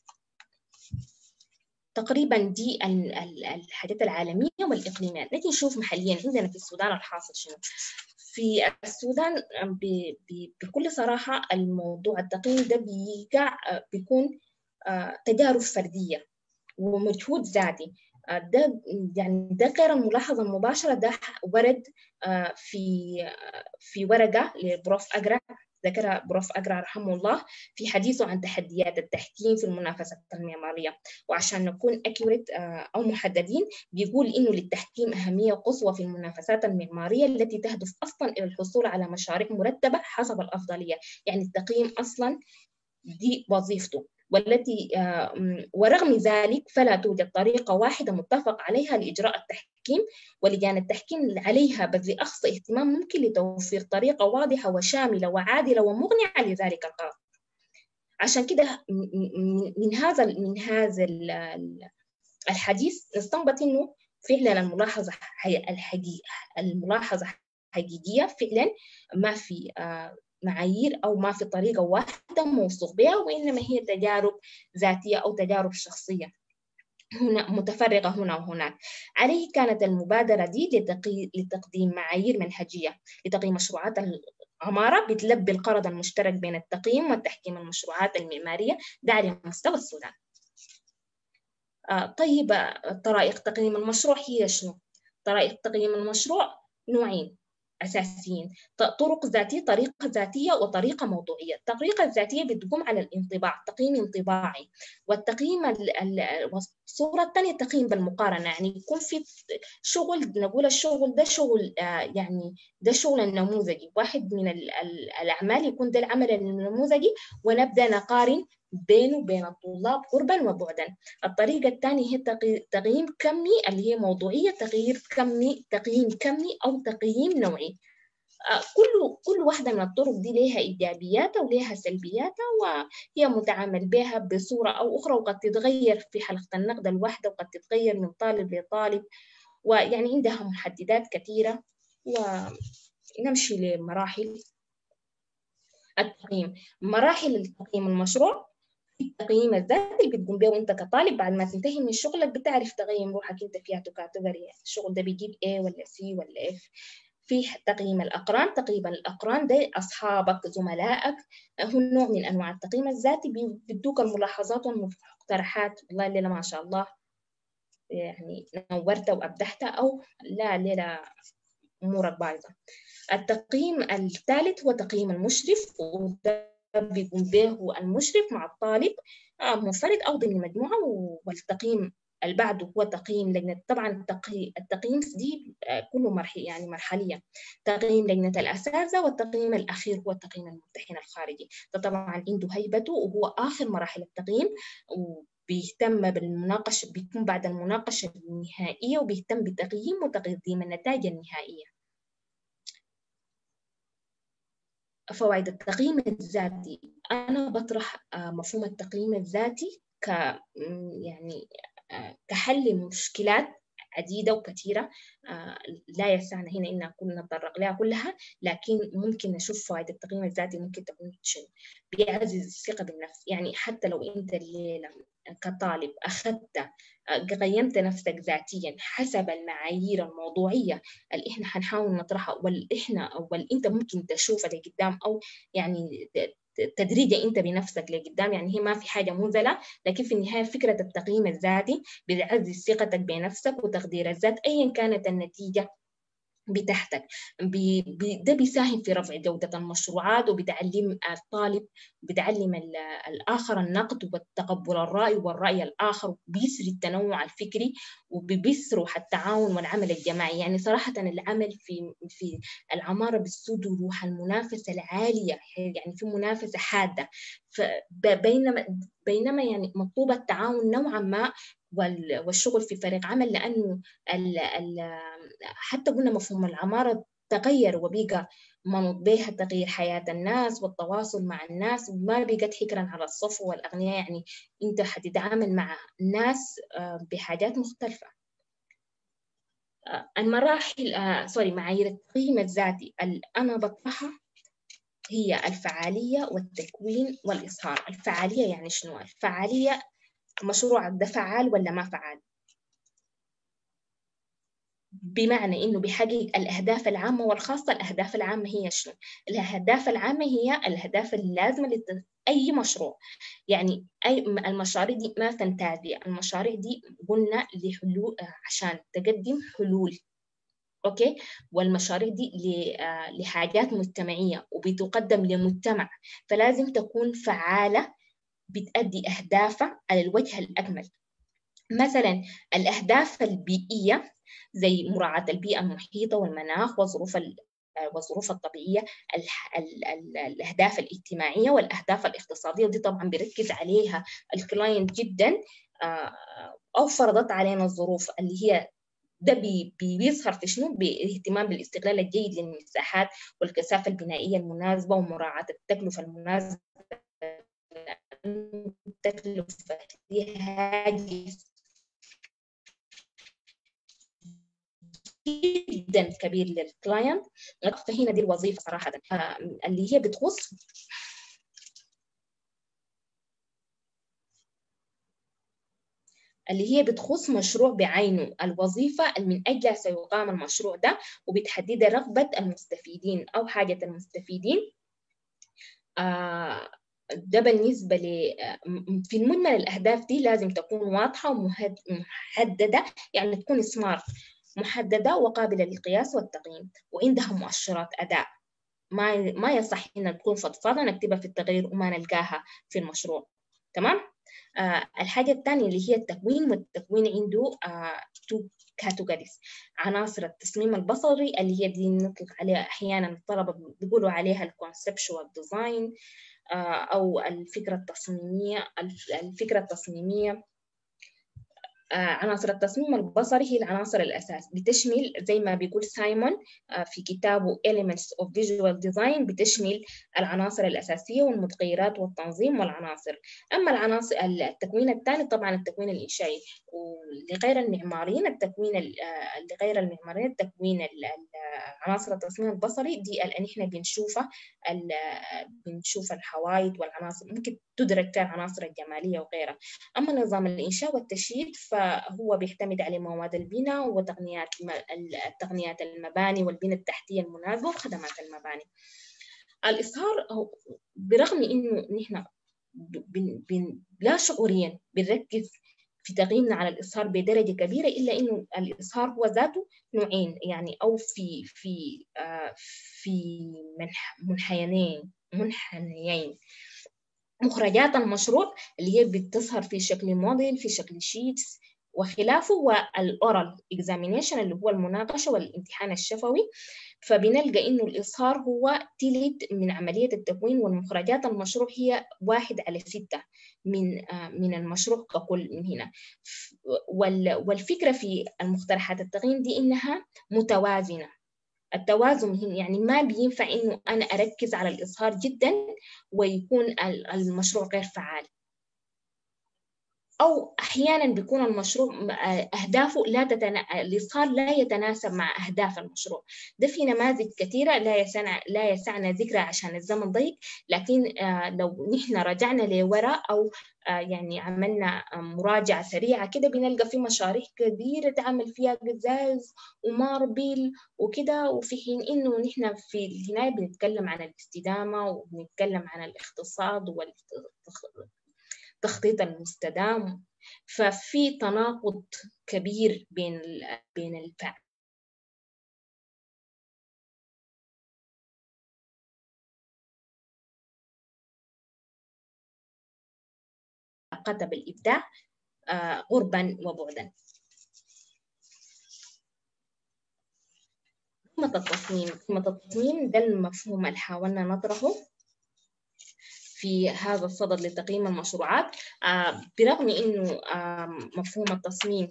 Speaker 2: تقريبا دي الحاجات العالمية والإقليمية نجي نشوف محليا عندنا في السودان الحاصل شنو في السودان بكل صراحة الموضوع التقييم ده بيقع بيكون تجارب فردية ومجهود ذاتي ده يعني ده غير الملاحظة المباشرة ده ورد في في ورقة لبروف أجرا ذكرها بروف أجرا رحمه الله في حديثه عن تحديات التحكيم في المنافسة المعمارية وعشان نكون أكيوريت أو محددين بيقول إنه للتحكيم أهمية قصوى في المنافسات المعمارية التي تهدف أصلا إلى الحصول على مشاريع مرتبة حسب الأفضلية يعني التقييم أصلا دي وظيفته والتي ورغم ذلك فلا توجد طريقة واحدة متفق عليها لإجراء التحكيم ولجان التحكيم عليها بذل أقصى اهتمام ممكن لتوفير طريقة واضحة وشاملة وعادلة ومغنية لذلك الغرض عشان كده من هذا من هذا الحديث نستنبط انه فعلا الملاحظه الحقيقيه الملاحظه حقيقيه فعلا ما في معايير أو ما في طريقة واحدة موثوق بها وإنما هي تجارب ذاتية أو تجارب شخصية هنا متفرقة هنا وهناك عليه كانت المبادرة دي لتقديم معايير منهجية لتقييم مشروعات العمارة بتلبي القرض المشترك بين التقييم والتحكيم المشروعات المعمارية ده على مستوى السودان آه طيب طرائق تقييم المشروع هي شنو؟ طرائق تقييم المشروع نوعين أساسيين طرق ذاتية طريقة ذاتية وطريقة موضوعية الطريقة الذاتية بتقوم على الانطباع تقييم انطباعي والتقييم الصورة الثانية تقييم بالمقارنة يعني يكون في شغل نقول الشغل ده شغل يعني ده شغل النموذجي واحد من الأعمال يكون ده العمل النموذجي ونبدأ نقارن بينه وبين الطلاب قربا وبعدا الطريقة الثانية هي تقييم كمي اللي هي موضوعية تغيير كمي تقييم كمي أو تقييم نوعي كل كل واحدة من الطرق دي لها إيجابياتها ولها سلبياتها وهي متعامل بها بصورة أو أخرى وقد تتغير في حلقة النقد الواحدة وقد تتغير من طالب لطالب ويعني عندها محددات كثيرة ونمشي لمراحل التقييم مراحل التقييم المشروع التقييم الذاتي اللي بتقوم به وانت كطالب بعد ما تنتهي من شغلك بتعرف تقيم روحك انت فيها كاتيجوري الشغل ده بيجيب A ولا C ولا F في تقييم الأقران تقريبا الأقران ده أصحابك زملائك هو نوع من أنواع التقييم الذاتي بيدوك الملاحظات والمقترحات والله الليلة ما شاء الله يعني نورت وأبدحت أو لا الليلة أمورك بايظة التقييم الثالث هو تقييم المشرف وده بيقوم به المشرف مع الطالب منفرد أو ضمن مجموعة والتقييم اللي بعده هو تقييم لجنة طبعا التقييم دي كله مرحلة يعني مرحلية تقييم لجنة الأساتذة والتقييم الأخير هو تقييم الممتحن الخارجي ده طبعا عنده هيبته وهو آخر مراحل التقييم وبيهتم بالمناقشة بيكون بعد المناقشة النهائية وبيهتم بتقييم وتقديم النتائج النهائية فوائد التقييم الذاتي أنا بطرح مفهوم التقييم الذاتي ك يعني كحل لمشكلات عديدة وكثيرة لا يسعنا هنا إن نكون نتطرق لها كلها لكن ممكن نشوف فوائد التقييم الذاتي ممكن تكون شنو بيعزز الثقة بالنفس يعني حتى لو أنت الليلة كطالب أخذت قيمت نفسك ذاتيا حسب المعايير الموضوعية اللي إحنا حنحاول نطرحها واللي إحنا واللي أنت ممكن تشوفها لقدام أو يعني تدريجا انت بنفسك لقدام يعني هي ما في حاجه منزله لكن في النهايه فكره التقييم الذاتي بيعزز ثقتك بنفسك وتقدير الذات ايا كانت النتيجه بتاعتك بي بي ده بيساهم في رفع جودة المشروعات وبتعلم الطالب بتعلم الآخر النقد والتقبل الرأي والرأي الآخر بيسري التنوع الفكري وبيسروا التعاون والعمل الجماعي يعني صراحة العمل في في العمارة بالسود روح المنافسة العالية يعني في منافسة حادة بينما بينما يعني مطلوب التعاون نوعا ما والشغل في فريق عمل لانه ال ال حتى قلنا مفهوم العماره تغير وبقى منوط بها تغيير حياة الناس والتواصل مع الناس ما بقت حكرا على الصفو والأغنياء يعني أنت حتتعامل مع ناس بحاجات مختلفة المراحل سوري معايير التقييم الذاتي اللي أنا بطرحها هي الفعالية والتكوين والإظهار الفعالية يعني شنو؟ الفعالية مشروعك ده فعال ولا ما فعال بمعنى انه بيحقق الاهداف العامه والخاصه الاهداف العامه هي شنو الاهداف العامه هي الاهداف اللازمه لت... اي مشروع يعني اي المشاريع دي ما فانتازيا المشاريع دي قلنا لحلول عشان تقدم حلول اوكي والمشاريع دي لحاجات مجتمعيه وبتقدم لمجتمع فلازم تكون فعاله بتأدي أهدافها على الوجه الأكمل مثلا الأهداف البيئية زي مراعاة البيئة المحيطة والمناخ والظروف والظروف الطبيعية الأهداف الاجتماعية والأهداف الاقتصادية ودي طبعا بيركز عليها الكلاينت جدا أو فرضت علينا الظروف اللي هي ده بي بيظهر في شنو؟ باهتمام بالاستغلال الجيد للمساحات والكثافة البنائية المناسبة ومراعاة التكلفة المناسبة التكلفة هاجس جدا كبير للكلاينت فهنا دي الوظيفة صراحة اللي هي بتخص اللي هي بتخص مشروع بعينه الوظيفة من أجلها سيقام المشروع ده وبتحدد رغبة المستفيدين أو حاجة المستفيدين آه ده بالنسبة ل في المجمل الأهداف دي لازم تكون واضحة ومحددة يعني تكون سمارت محددة وقابلة للقياس والتقييم وعندها مؤشرات أداء ما ما يصح إن تكون فضفاضة نكتبها في التغيير وما نلقاها في المشروع تمام؟ آه الحاجة الثانية اللي هي التكوين والتكوين عنده آه تو كاتيجوريز عناصر التصميم البصري اللي هي دي نطلق عليها أحيانا الطلبة بيقولوا عليها الكونسبشوال ديزاين أو الفكرة التصميمية الفكرة التصميمية عناصر التصميم البصري هي العناصر الأساس بتشمل زي ما بيقول سايمون في كتابه Elements of Visual Design بتشمل العناصر الأساسية والمتغيرات والتنظيم والعناصر أما العناصر التكوين الثاني طبعا التكوين الإنشائي ولغير المعماريين التكوين لغير المعماريين التكوين عناصر التصميم البصري دي اللي احنا بنشوفها بنشوف الحوايط والعناصر ممكن تدرك فيها العناصر الجمالية وغيرها أما نظام الإنشاء والتشييد فهو بيعتمد على مواد البناء وتقنيات تقنيات المباني والبنى التحتية المناسبة وخدمات المباني الإصهار برغم إنه نحن بن بن لا شعوريا بنركز في تقييمنا على الإصهار بدرجة كبيرة إلا إنه الإصهار هو ذاته نوعين يعني أو في في آه في منحنيين منحنيين مخرجات المشروع اللي هي بتظهر في شكل موديل في شكل شيتس وخلافه والأورال إكزامينيشن اللي هو المناقشة والامتحان الشفوي فبنلقى إنه الإظهار هو تلت من عملية التكوين والمخرجات المشروع هي واحد على ستة من من المشروع ككل من هنا والفكرة في المقترحات التقييم دي إنها متوازنة التوازن يعني ما بينفع إنه أنا أركز على الإظهار جدا ويكون المشروع غير فعال أو أحيانا بيكون المشروع أهدافه لا تتنا... الإصهار لا يتناسب مع أهداف المشروع ده في نماذج كثيرة لا يسعنا لا يسعنا ذكرها عشان الزمن ضيق لكن لو نحن رجعنا لوراء أو يعني عملنا مراجعة سريعة كده بنلقى في مشاريع كبيرة تعمل فيها قزاز وماربل وكده وفي حين إنه نحن في النهاية بنتكلم عن الاستدامة وبنتكلم عن الاقتصاد والتخطيط المستدام ففي تناقض كبير بين بين الفعل علاقتها بالإبداع قربا وبعدا قيمة التصميم قيمة التصميم ده المفهوم اللي حاولنا نطرحه في هذا الصدد لتقييم المشروعات برغم انه مفهوم التصميم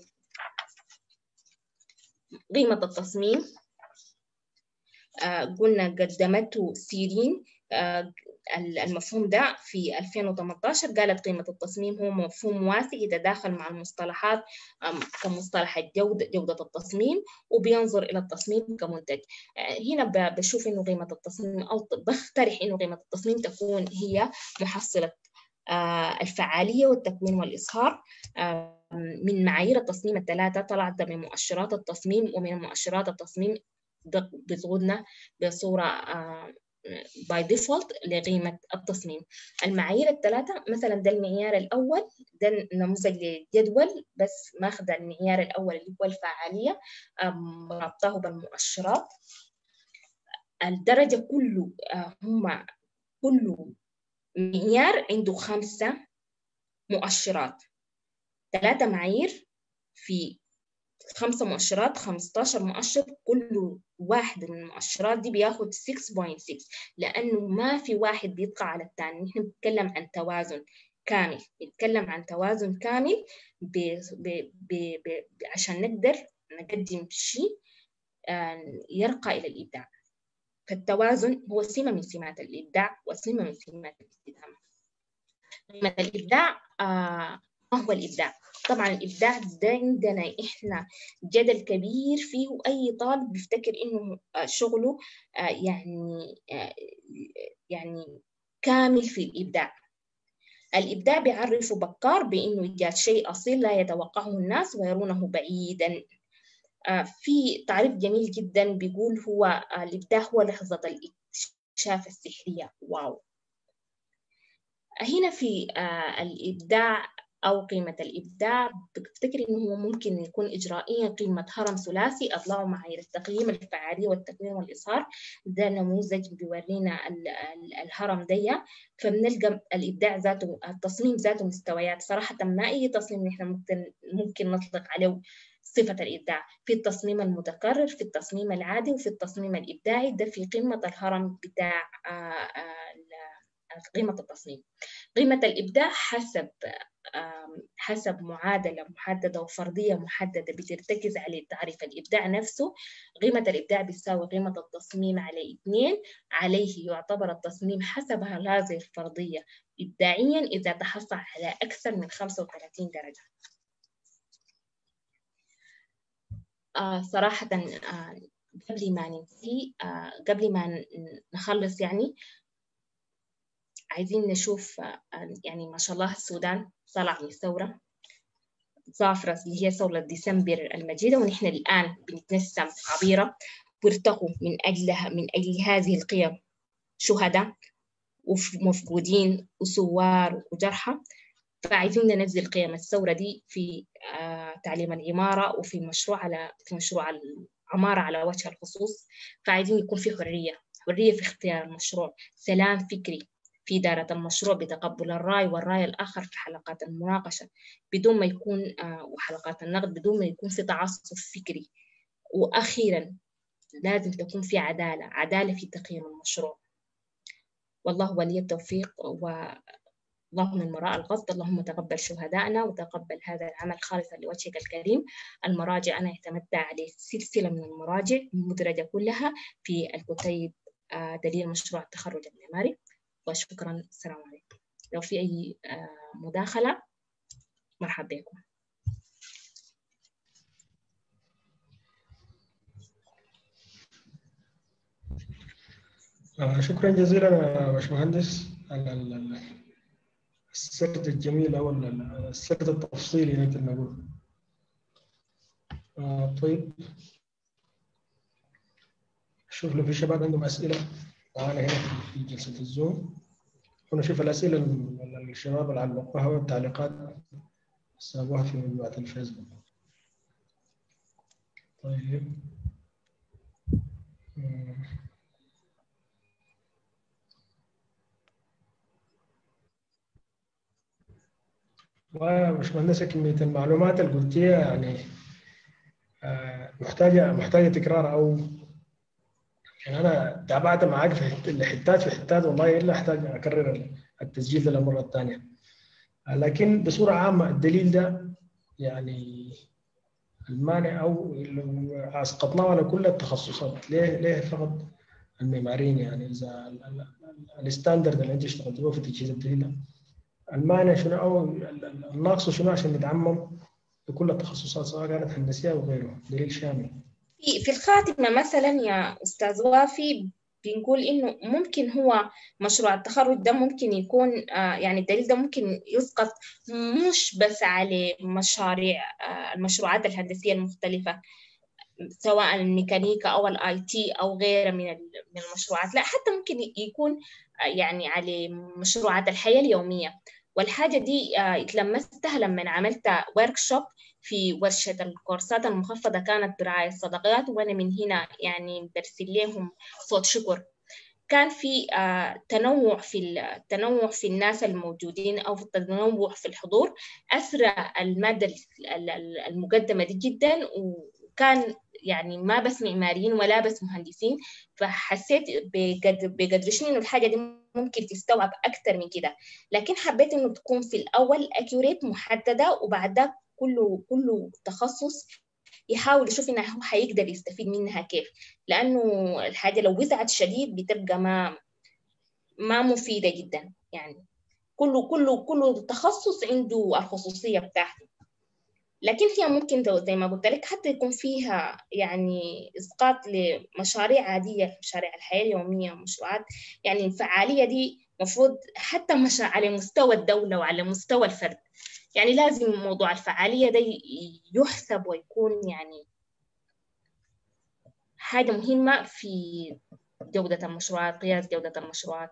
Speaker 2: قيمة التصميم قلنا قدمته سيرين المفهوم ده في 2018 قالت قيمة التصميم هو مفهوم واسع يتداخل مع المصطلحات كمصطلح الجودة جودة التصميم وبينظر إلى التصميم كمنتج هنا بشوف إنه قيمة التصميم أو بقترح إنه قيمة التصميم تكون هي محصلة الفعالية والتكوين والإظهار من معايير التصميم الثلاثة طلعت من مؤشرات التصميم ومن مؤشرات التصميم بتغودنا بصورة باي ديفولت لقيمة التصميم المعايير الثلاثة مثلا ده المعيار الأول ده نموذج لجدول بس ماخذ المعيار الأول اللي هو الفعالية رابطاه بالمؤشرات الدرجة كله هم كله معيار عنده خمسة مؤشرات ثلاثة معايير في خمسة مؤشرات 15 مؤشر كل واحد من المؤشرات دي بياخد 6.6 لأنه ما في واحد بيطغى على الثاني نحن بنتكلم عن توازن كامل بنتكلم عن توازن كامل ب... ب... ب... ب... عشان نقدر نقدم شيء يرقى إلى الإبداع فالتوازن هو سمة من سمات الإبداع وسمة من سمات الاستدامة قيمة الإبداع آه ما هو الإبداع؟ طبعا الإبداع ده عندنا إحنا جدل كبير فيه أي طالب بيفتكر إنه شغله يعني يعني كامل في الإبداع الإبداع بيعرفه بكار بإنه إيجاد شيء أصيل لا يتوقعه الناس ويرونه بعيدا في تعريف جميل جدا بيقول هو الإبداع هو لحظة الاكتشاف السحرية واو هنا في الإبداع أو قيمة الإبداع بفتكر إنه هو ممكن يكون إجرائيا قيمة هرم ثلاثي أطلعه معايير التقييم الفعالية والتكوين والإظهار ده نموذج بيورينا الهرم دي فبنلقى الإبداع ذاته التصميم ذاته مستويات صراحة ما أي تصميم نحن ممكن ممكن نطلق عليه صفة الإبداع في التصميم المتكرر في التصميم العادي وفي التصميم الإبداعي ده في قمة الهرم بتاع قيمة التصميم قيمة الإبداع حسب حسب معادلة محددة وفرضية محددة بترتكز على تعريف الإبداع نفسه قيمة الإبداع بتساوي قيمة التصميم على اثنين عليه يعتبر التصميم حسب هذه الفرضية إبداعيا إذا تحصل على أكثر من 35 درجة آه صراحة آه قبل ما ننسي آه قبل ما نخلص يعني عايزين نشوف يعني ما شاء الله السودان طلع من ثورة ظافرة اللي هي ثورة ديسمبر المجيدة ونحن الآن بنتنسم عبيرة وارتقوا من أجلها من أجل هذه القيم شهداء ومفقودين وثوار وجرحى فعايزين ننزل قيم الثورة دي في تعليم العمارة وفي مشروع على في مشروع العمارة على وجه الخصوص فعايزين يكون في حرية حرية في اختيار المشروع سلام فكري في إدارة المشروع بتقبل الرأي والرأي الآخر في حلقات المناقشة بدون ما يكون وحلقات النقد بدون ما يكون في تعصب فكري وأخيرا لازم تكون في عدالة عدالة في تقييم المشروع والله ولي التوفيق والله من وراء القصد اللهم تقبل شهدائنا وتقبل هذا العمل خالصا لوجهك الكريم المراجع أنا اعتمدت عليه سلسلة من المراجع مدرجة كلها في الكتيب دليل مشروع التخرج المعماري وشكرا السلام عليكم لو في أي مداخلة مرحبا بكم
Speaker 1: شكرا جزيلا يا باشمهندس على السرد الجميل او السرد التفصيلي نقدر نقول طيب شوف لو في شباب عندهم اسئله معانا هنا في جلسه الزوم ونشوف الاسئله اللي الشباب اللي علقوها والتعليقات سابوها في مجموعه الفيسبوك طيب وباشمهندسة كمية المعلومات اللي قلتيها يعني محتاجة محتاجة تكرار أو يعني أنا تابعت معاك في الحتات في حتات والله إلا أحتاج أكرر التسجيل ده للمرة الثانية لكن بصورة عامة الدليل ده يعني المانع أو أسقطناه على كل التخصصات ليه ليه فقط المعماريين يعني إذا الستاندرد اللي أنت اشتغلت به في تجهيز الدليل ده المانع شنو أو الناقص شنو عشان نتعمم بكل التخصصات سواء كانت هندسية أو غيره دليل شامل
Speaker 2: في في الخاتمة مثلا يا أستاذ وافي بنقول إنه ممكن هو مشروع التخرج ده ممكن يكون آه يعني الدليل ده ممكن يسقط مش بس على مشاريع آه المشروعات الهندسية المختلفة سواء الميكانيكا أو الاي تي أو غيرها من من المشروعات لا حتى ممكن يكون آه يعني على مشروعات الحياة اليومية والحاجة دي اتلمستها لما عملت ورك شوب في ورشة الكورسات المخفضة كانت برعاية الصدقات وأنا من هنا يعني برسل لهم صوت شكر كان في تنوع في التنوع في الناس الموجودين أو في التنوع في الحضور أثرى المادة المقدمة دي جدا وكان يعني ما بس معماريين ولا بس مهندسين فحسيت بقدر بقدر شنو انه الحاجه دي ممكن تستوعب اكثر من كده لكن حبيت انه تكون في الاول اكيوريت محدده وبعدها كله كله تخصص يحاول يشوف انه هو حيقدر يستفيد منها كيف لانه الحاجه لو وسعت شديد بتبقى ما ما مفيده جدا يعني كله كله كله تخصص عنده الخصوصيه بتاعته لكن هي ممكن زي ما قلت لك حتى يكون فيها يعني اسقاط لمشاريع عاديه مشاريع الحياه اليوميه مشروعات يعني الفعاليه دي مفروض حتى مش على مستوى الدوله وعلى مستوى الفرد يعني لازم موضوع الفعاليه ده يحسب ويكون يعني حاجه مهمه في جوده المشروعات قياس جوده المشروعات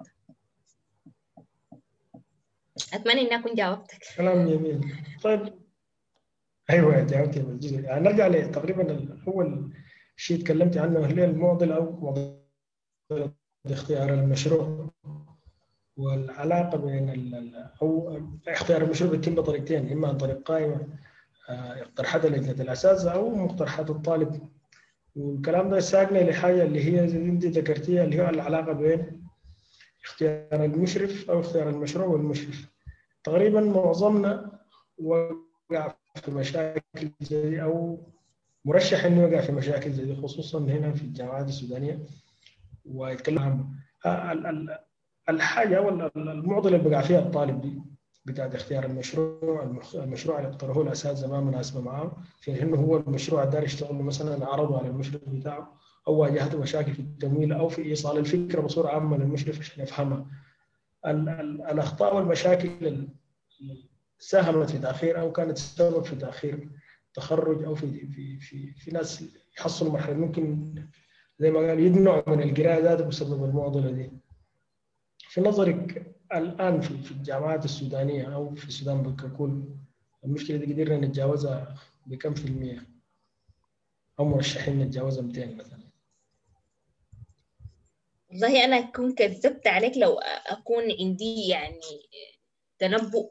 Speaker 2: اتمنى اني اكون جاوبتك
Speaker 1: كلام جميل طيب ايوه جاوبتي بالجزء يعني نرجع لتقريبا اول شيء تكلمت عنه اللي هي المعضله او معضله اختيار المشروع والعلاقه بين او اختيار المشروع بيتم بطريقتين اما عن طريق قائمه اقترحتها لجنه الاساتذه او مقترحات الطالب والكلام ده ساقنا لحاجه اللي هي زي انت ذكرتيها اللي هي العلاقه بين اختيار المشرف او اختيار المشروع والمشرف تقريبا معظمنا وقع في مشاكل زي او مرشح انه يقع في مشاكل زي دي خصوصا هنا في الجامعات السودانيه ويتكلم عن الحاجه او المعضله اللي بقع فيها الطالب دي بتاعت اختيار المشروع المشروع اللي اقترحوه الاساتذه ما مناسبه معاه في انه هو المشروع دار يشتغل مثلا عرضه على المشرف بتاعه او واجهته مشاكل في التمويل او في ايصال الفكره بصوره عامه للمشرف عشان يفهمها الاخطاء والمشاكل اللي ساهمت في تاخير او كانت سبب في تاخير تخرج او في في في, في ناس يحصلوا مرحله ممكن زي ما قال يمنعوا من القراءه ذاته بسبب المعضله دي في نظرك الان في, في الجامعات السودانيه او في السودان ككل المشكله دي قدرنا نتجاوزها بكم في المية او مرشحين نتجاوزها 200 مثلا
Speaker 2: والله انا اكون كذبت عليك لو اكون عندي يعني تنبؤ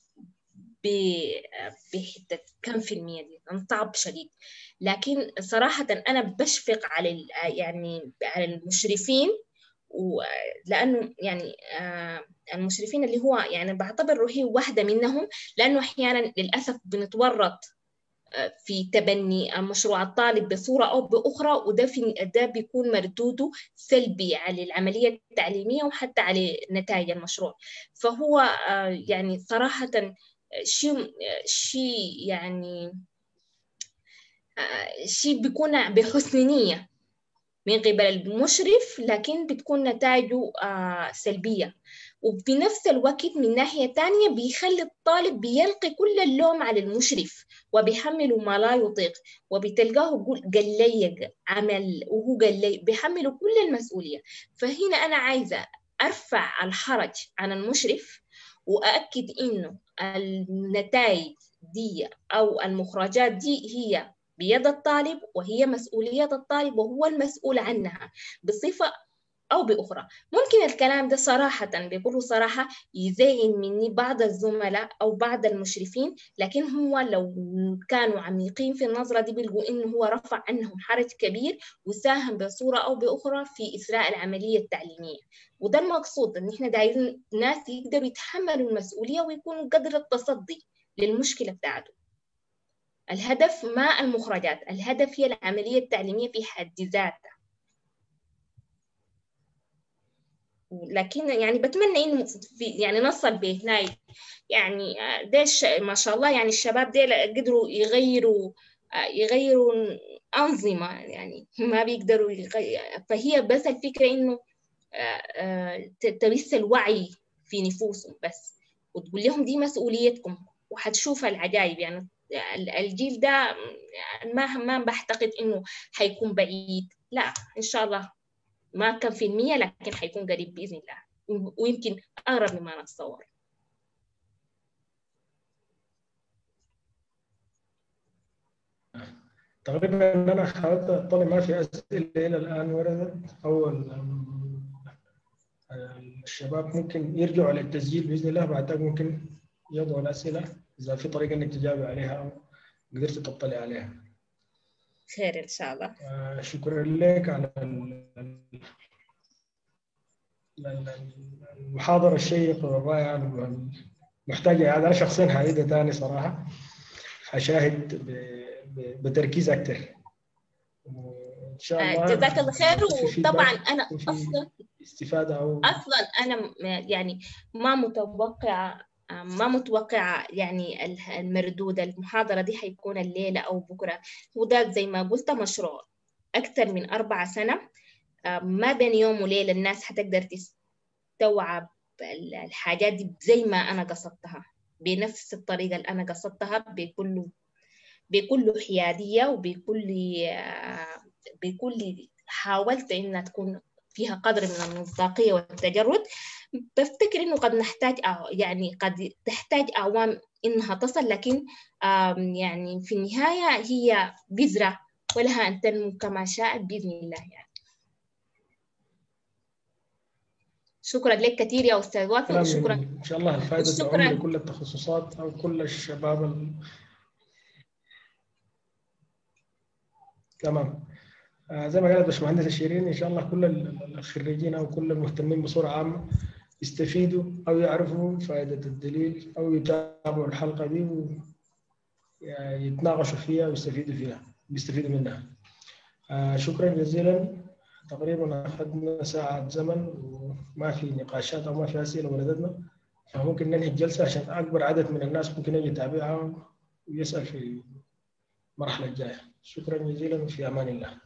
Speaker 2: بحته كم في المية دي صعب شديد لكن صراحة أنا بشفق على يعني على المشرفين ولأنه يعني المشرفين اللي هو يعني بعتبر هي واحدة منهم لأنه أحيانا للأسف بنتورط في تبني مشروع الطالب بصورة أو بأخرى وده في ده بيكون مردوده سلبي على العملية التعليمية وحتى على نتائج المشروع فهو يعني صراحة شيء شيء يعني شيء بيكون بحسن نية من قبل المشرف لكن بتكون نتائجه سلبية وبنفس الوقت من ناحية تانية بيخلي الطالب بيلقي كل اللوم على المشرف وبيحمله ما لا يطيق وبتلقاه قال لي عمل وهو قال لي بيحمله كل المسؤولية فهنا أنا عايزة أرفع الحرج عن المشرف وأكد إنه النتائج دي أو المخرجات دي هي بيد الطالب وهي مسؤولية الطالب وهو المسؤول عنها بصفة أو بأخرى ممكن الكلام ده صراحة بكل صراحة يزين مني بعض الزملاء أو بعض المشرفين لكن هو لو كانوا عميقين في النظرة دي بيلقوا إنه هو رفع عنهم حرج كبير وساهم بصورة أو بأخرى في إسراء العملية التعليمية وده المقصود إن إحنا دايرين ناس يقدروا يتحملوا المسؤولية ويكونوا قدر التصدي للمشكلة بتاعته الهدف ما المخرجات الهدف هي العملية التعليمية في حد ذاتها لكن يعني بتمنى انه في يعني نصل بهناي يعني ديش ما شاء الله يعني الشباب ديل قدروا يغيروا يغيروا أنظمة يعني ما بيقدروا يغير فهي بس الفكرة إنه تبث الوعي في نفوسهم بس وتقول لهم دي مسؤوليتكم وحتشوف العجائب يعني الجيل ده ما ما بعتقد إنه حيكون بعيد لا إن شاء الله ما كان في المية لكن حيكون قريب بإذن الله ويمكن أقرب مما نتصور
Speaker 1: تقريبا انا حاولت اطلع ما في اسئله الى الان وردت او الشباب ممكن يرجعوا للتسجيل باذن الله بعد ممكن يضعوا الاسئله اذا في طريقه انك تجاوب عليها او قدرت تطلع عليها.
Speaker 2: خير ان شاء الله.
Speaker 1: آه شكرا لك على المحاضره الشيقه والرائعه محتاجه يعني انا شخصيا هعيدها ثاني صراحه هشاهد بتركيز اكثر ان شاء الله
Speaker 2: جزاك الله خير وطبعا انا اصلا
Speaker 1: استفاده او
Speaker 2: اصلا انا يعني ما متوقعه ما متوقعة يعني المردود المحاضرة دي حيكون الليلة أو بكرة وده زي ما قلت مشروع أكثر من أربع سنة ما بين يوم وليلة الناس حتقدر تستوعب الحاجات دي زي ما أنا قصدتها بنفس الطريقة اللي أنا قصدتها بكل بكل حيادية وبكل بكل حاولت إنها تكون فيها قدر من المصداقية والتجرد بفتكر إنه قد نحتاج يعني قد تحتاج أعوام إنها تصل لكن يعني في النهاية هي بذرة ولها أن تنمو كما شاءت بإذن الله يعني شكرا لك كثير يا أستاذ وافي وشكرا
Speaker 1: إن شاء الله الفائدة تعم لكل التخصصات أو كل الشباب ال... تمام آه زي ما قالت باشمهندسة شيرين إن شاء الله كل الخريجين أو كل المهتمين بصورة عامة يستفيدوا أو يعرفوا فائدة الدليل أو يتابعوا الحلقة دي ويتناقشوا فيها ويستفيدوا فيها بيستفيدوا منها آه شكرا جزيلا تقريبا أخذنا ساعة زمن وما في نقاشات أو ما في أسئلة وردتنا فممكن ننهي الجلسة عشان أكبر عدد من الناس ممكن يجي يتابعها ويسأل في المرحلة الجاية شكرا جزيلا وفي أمان الله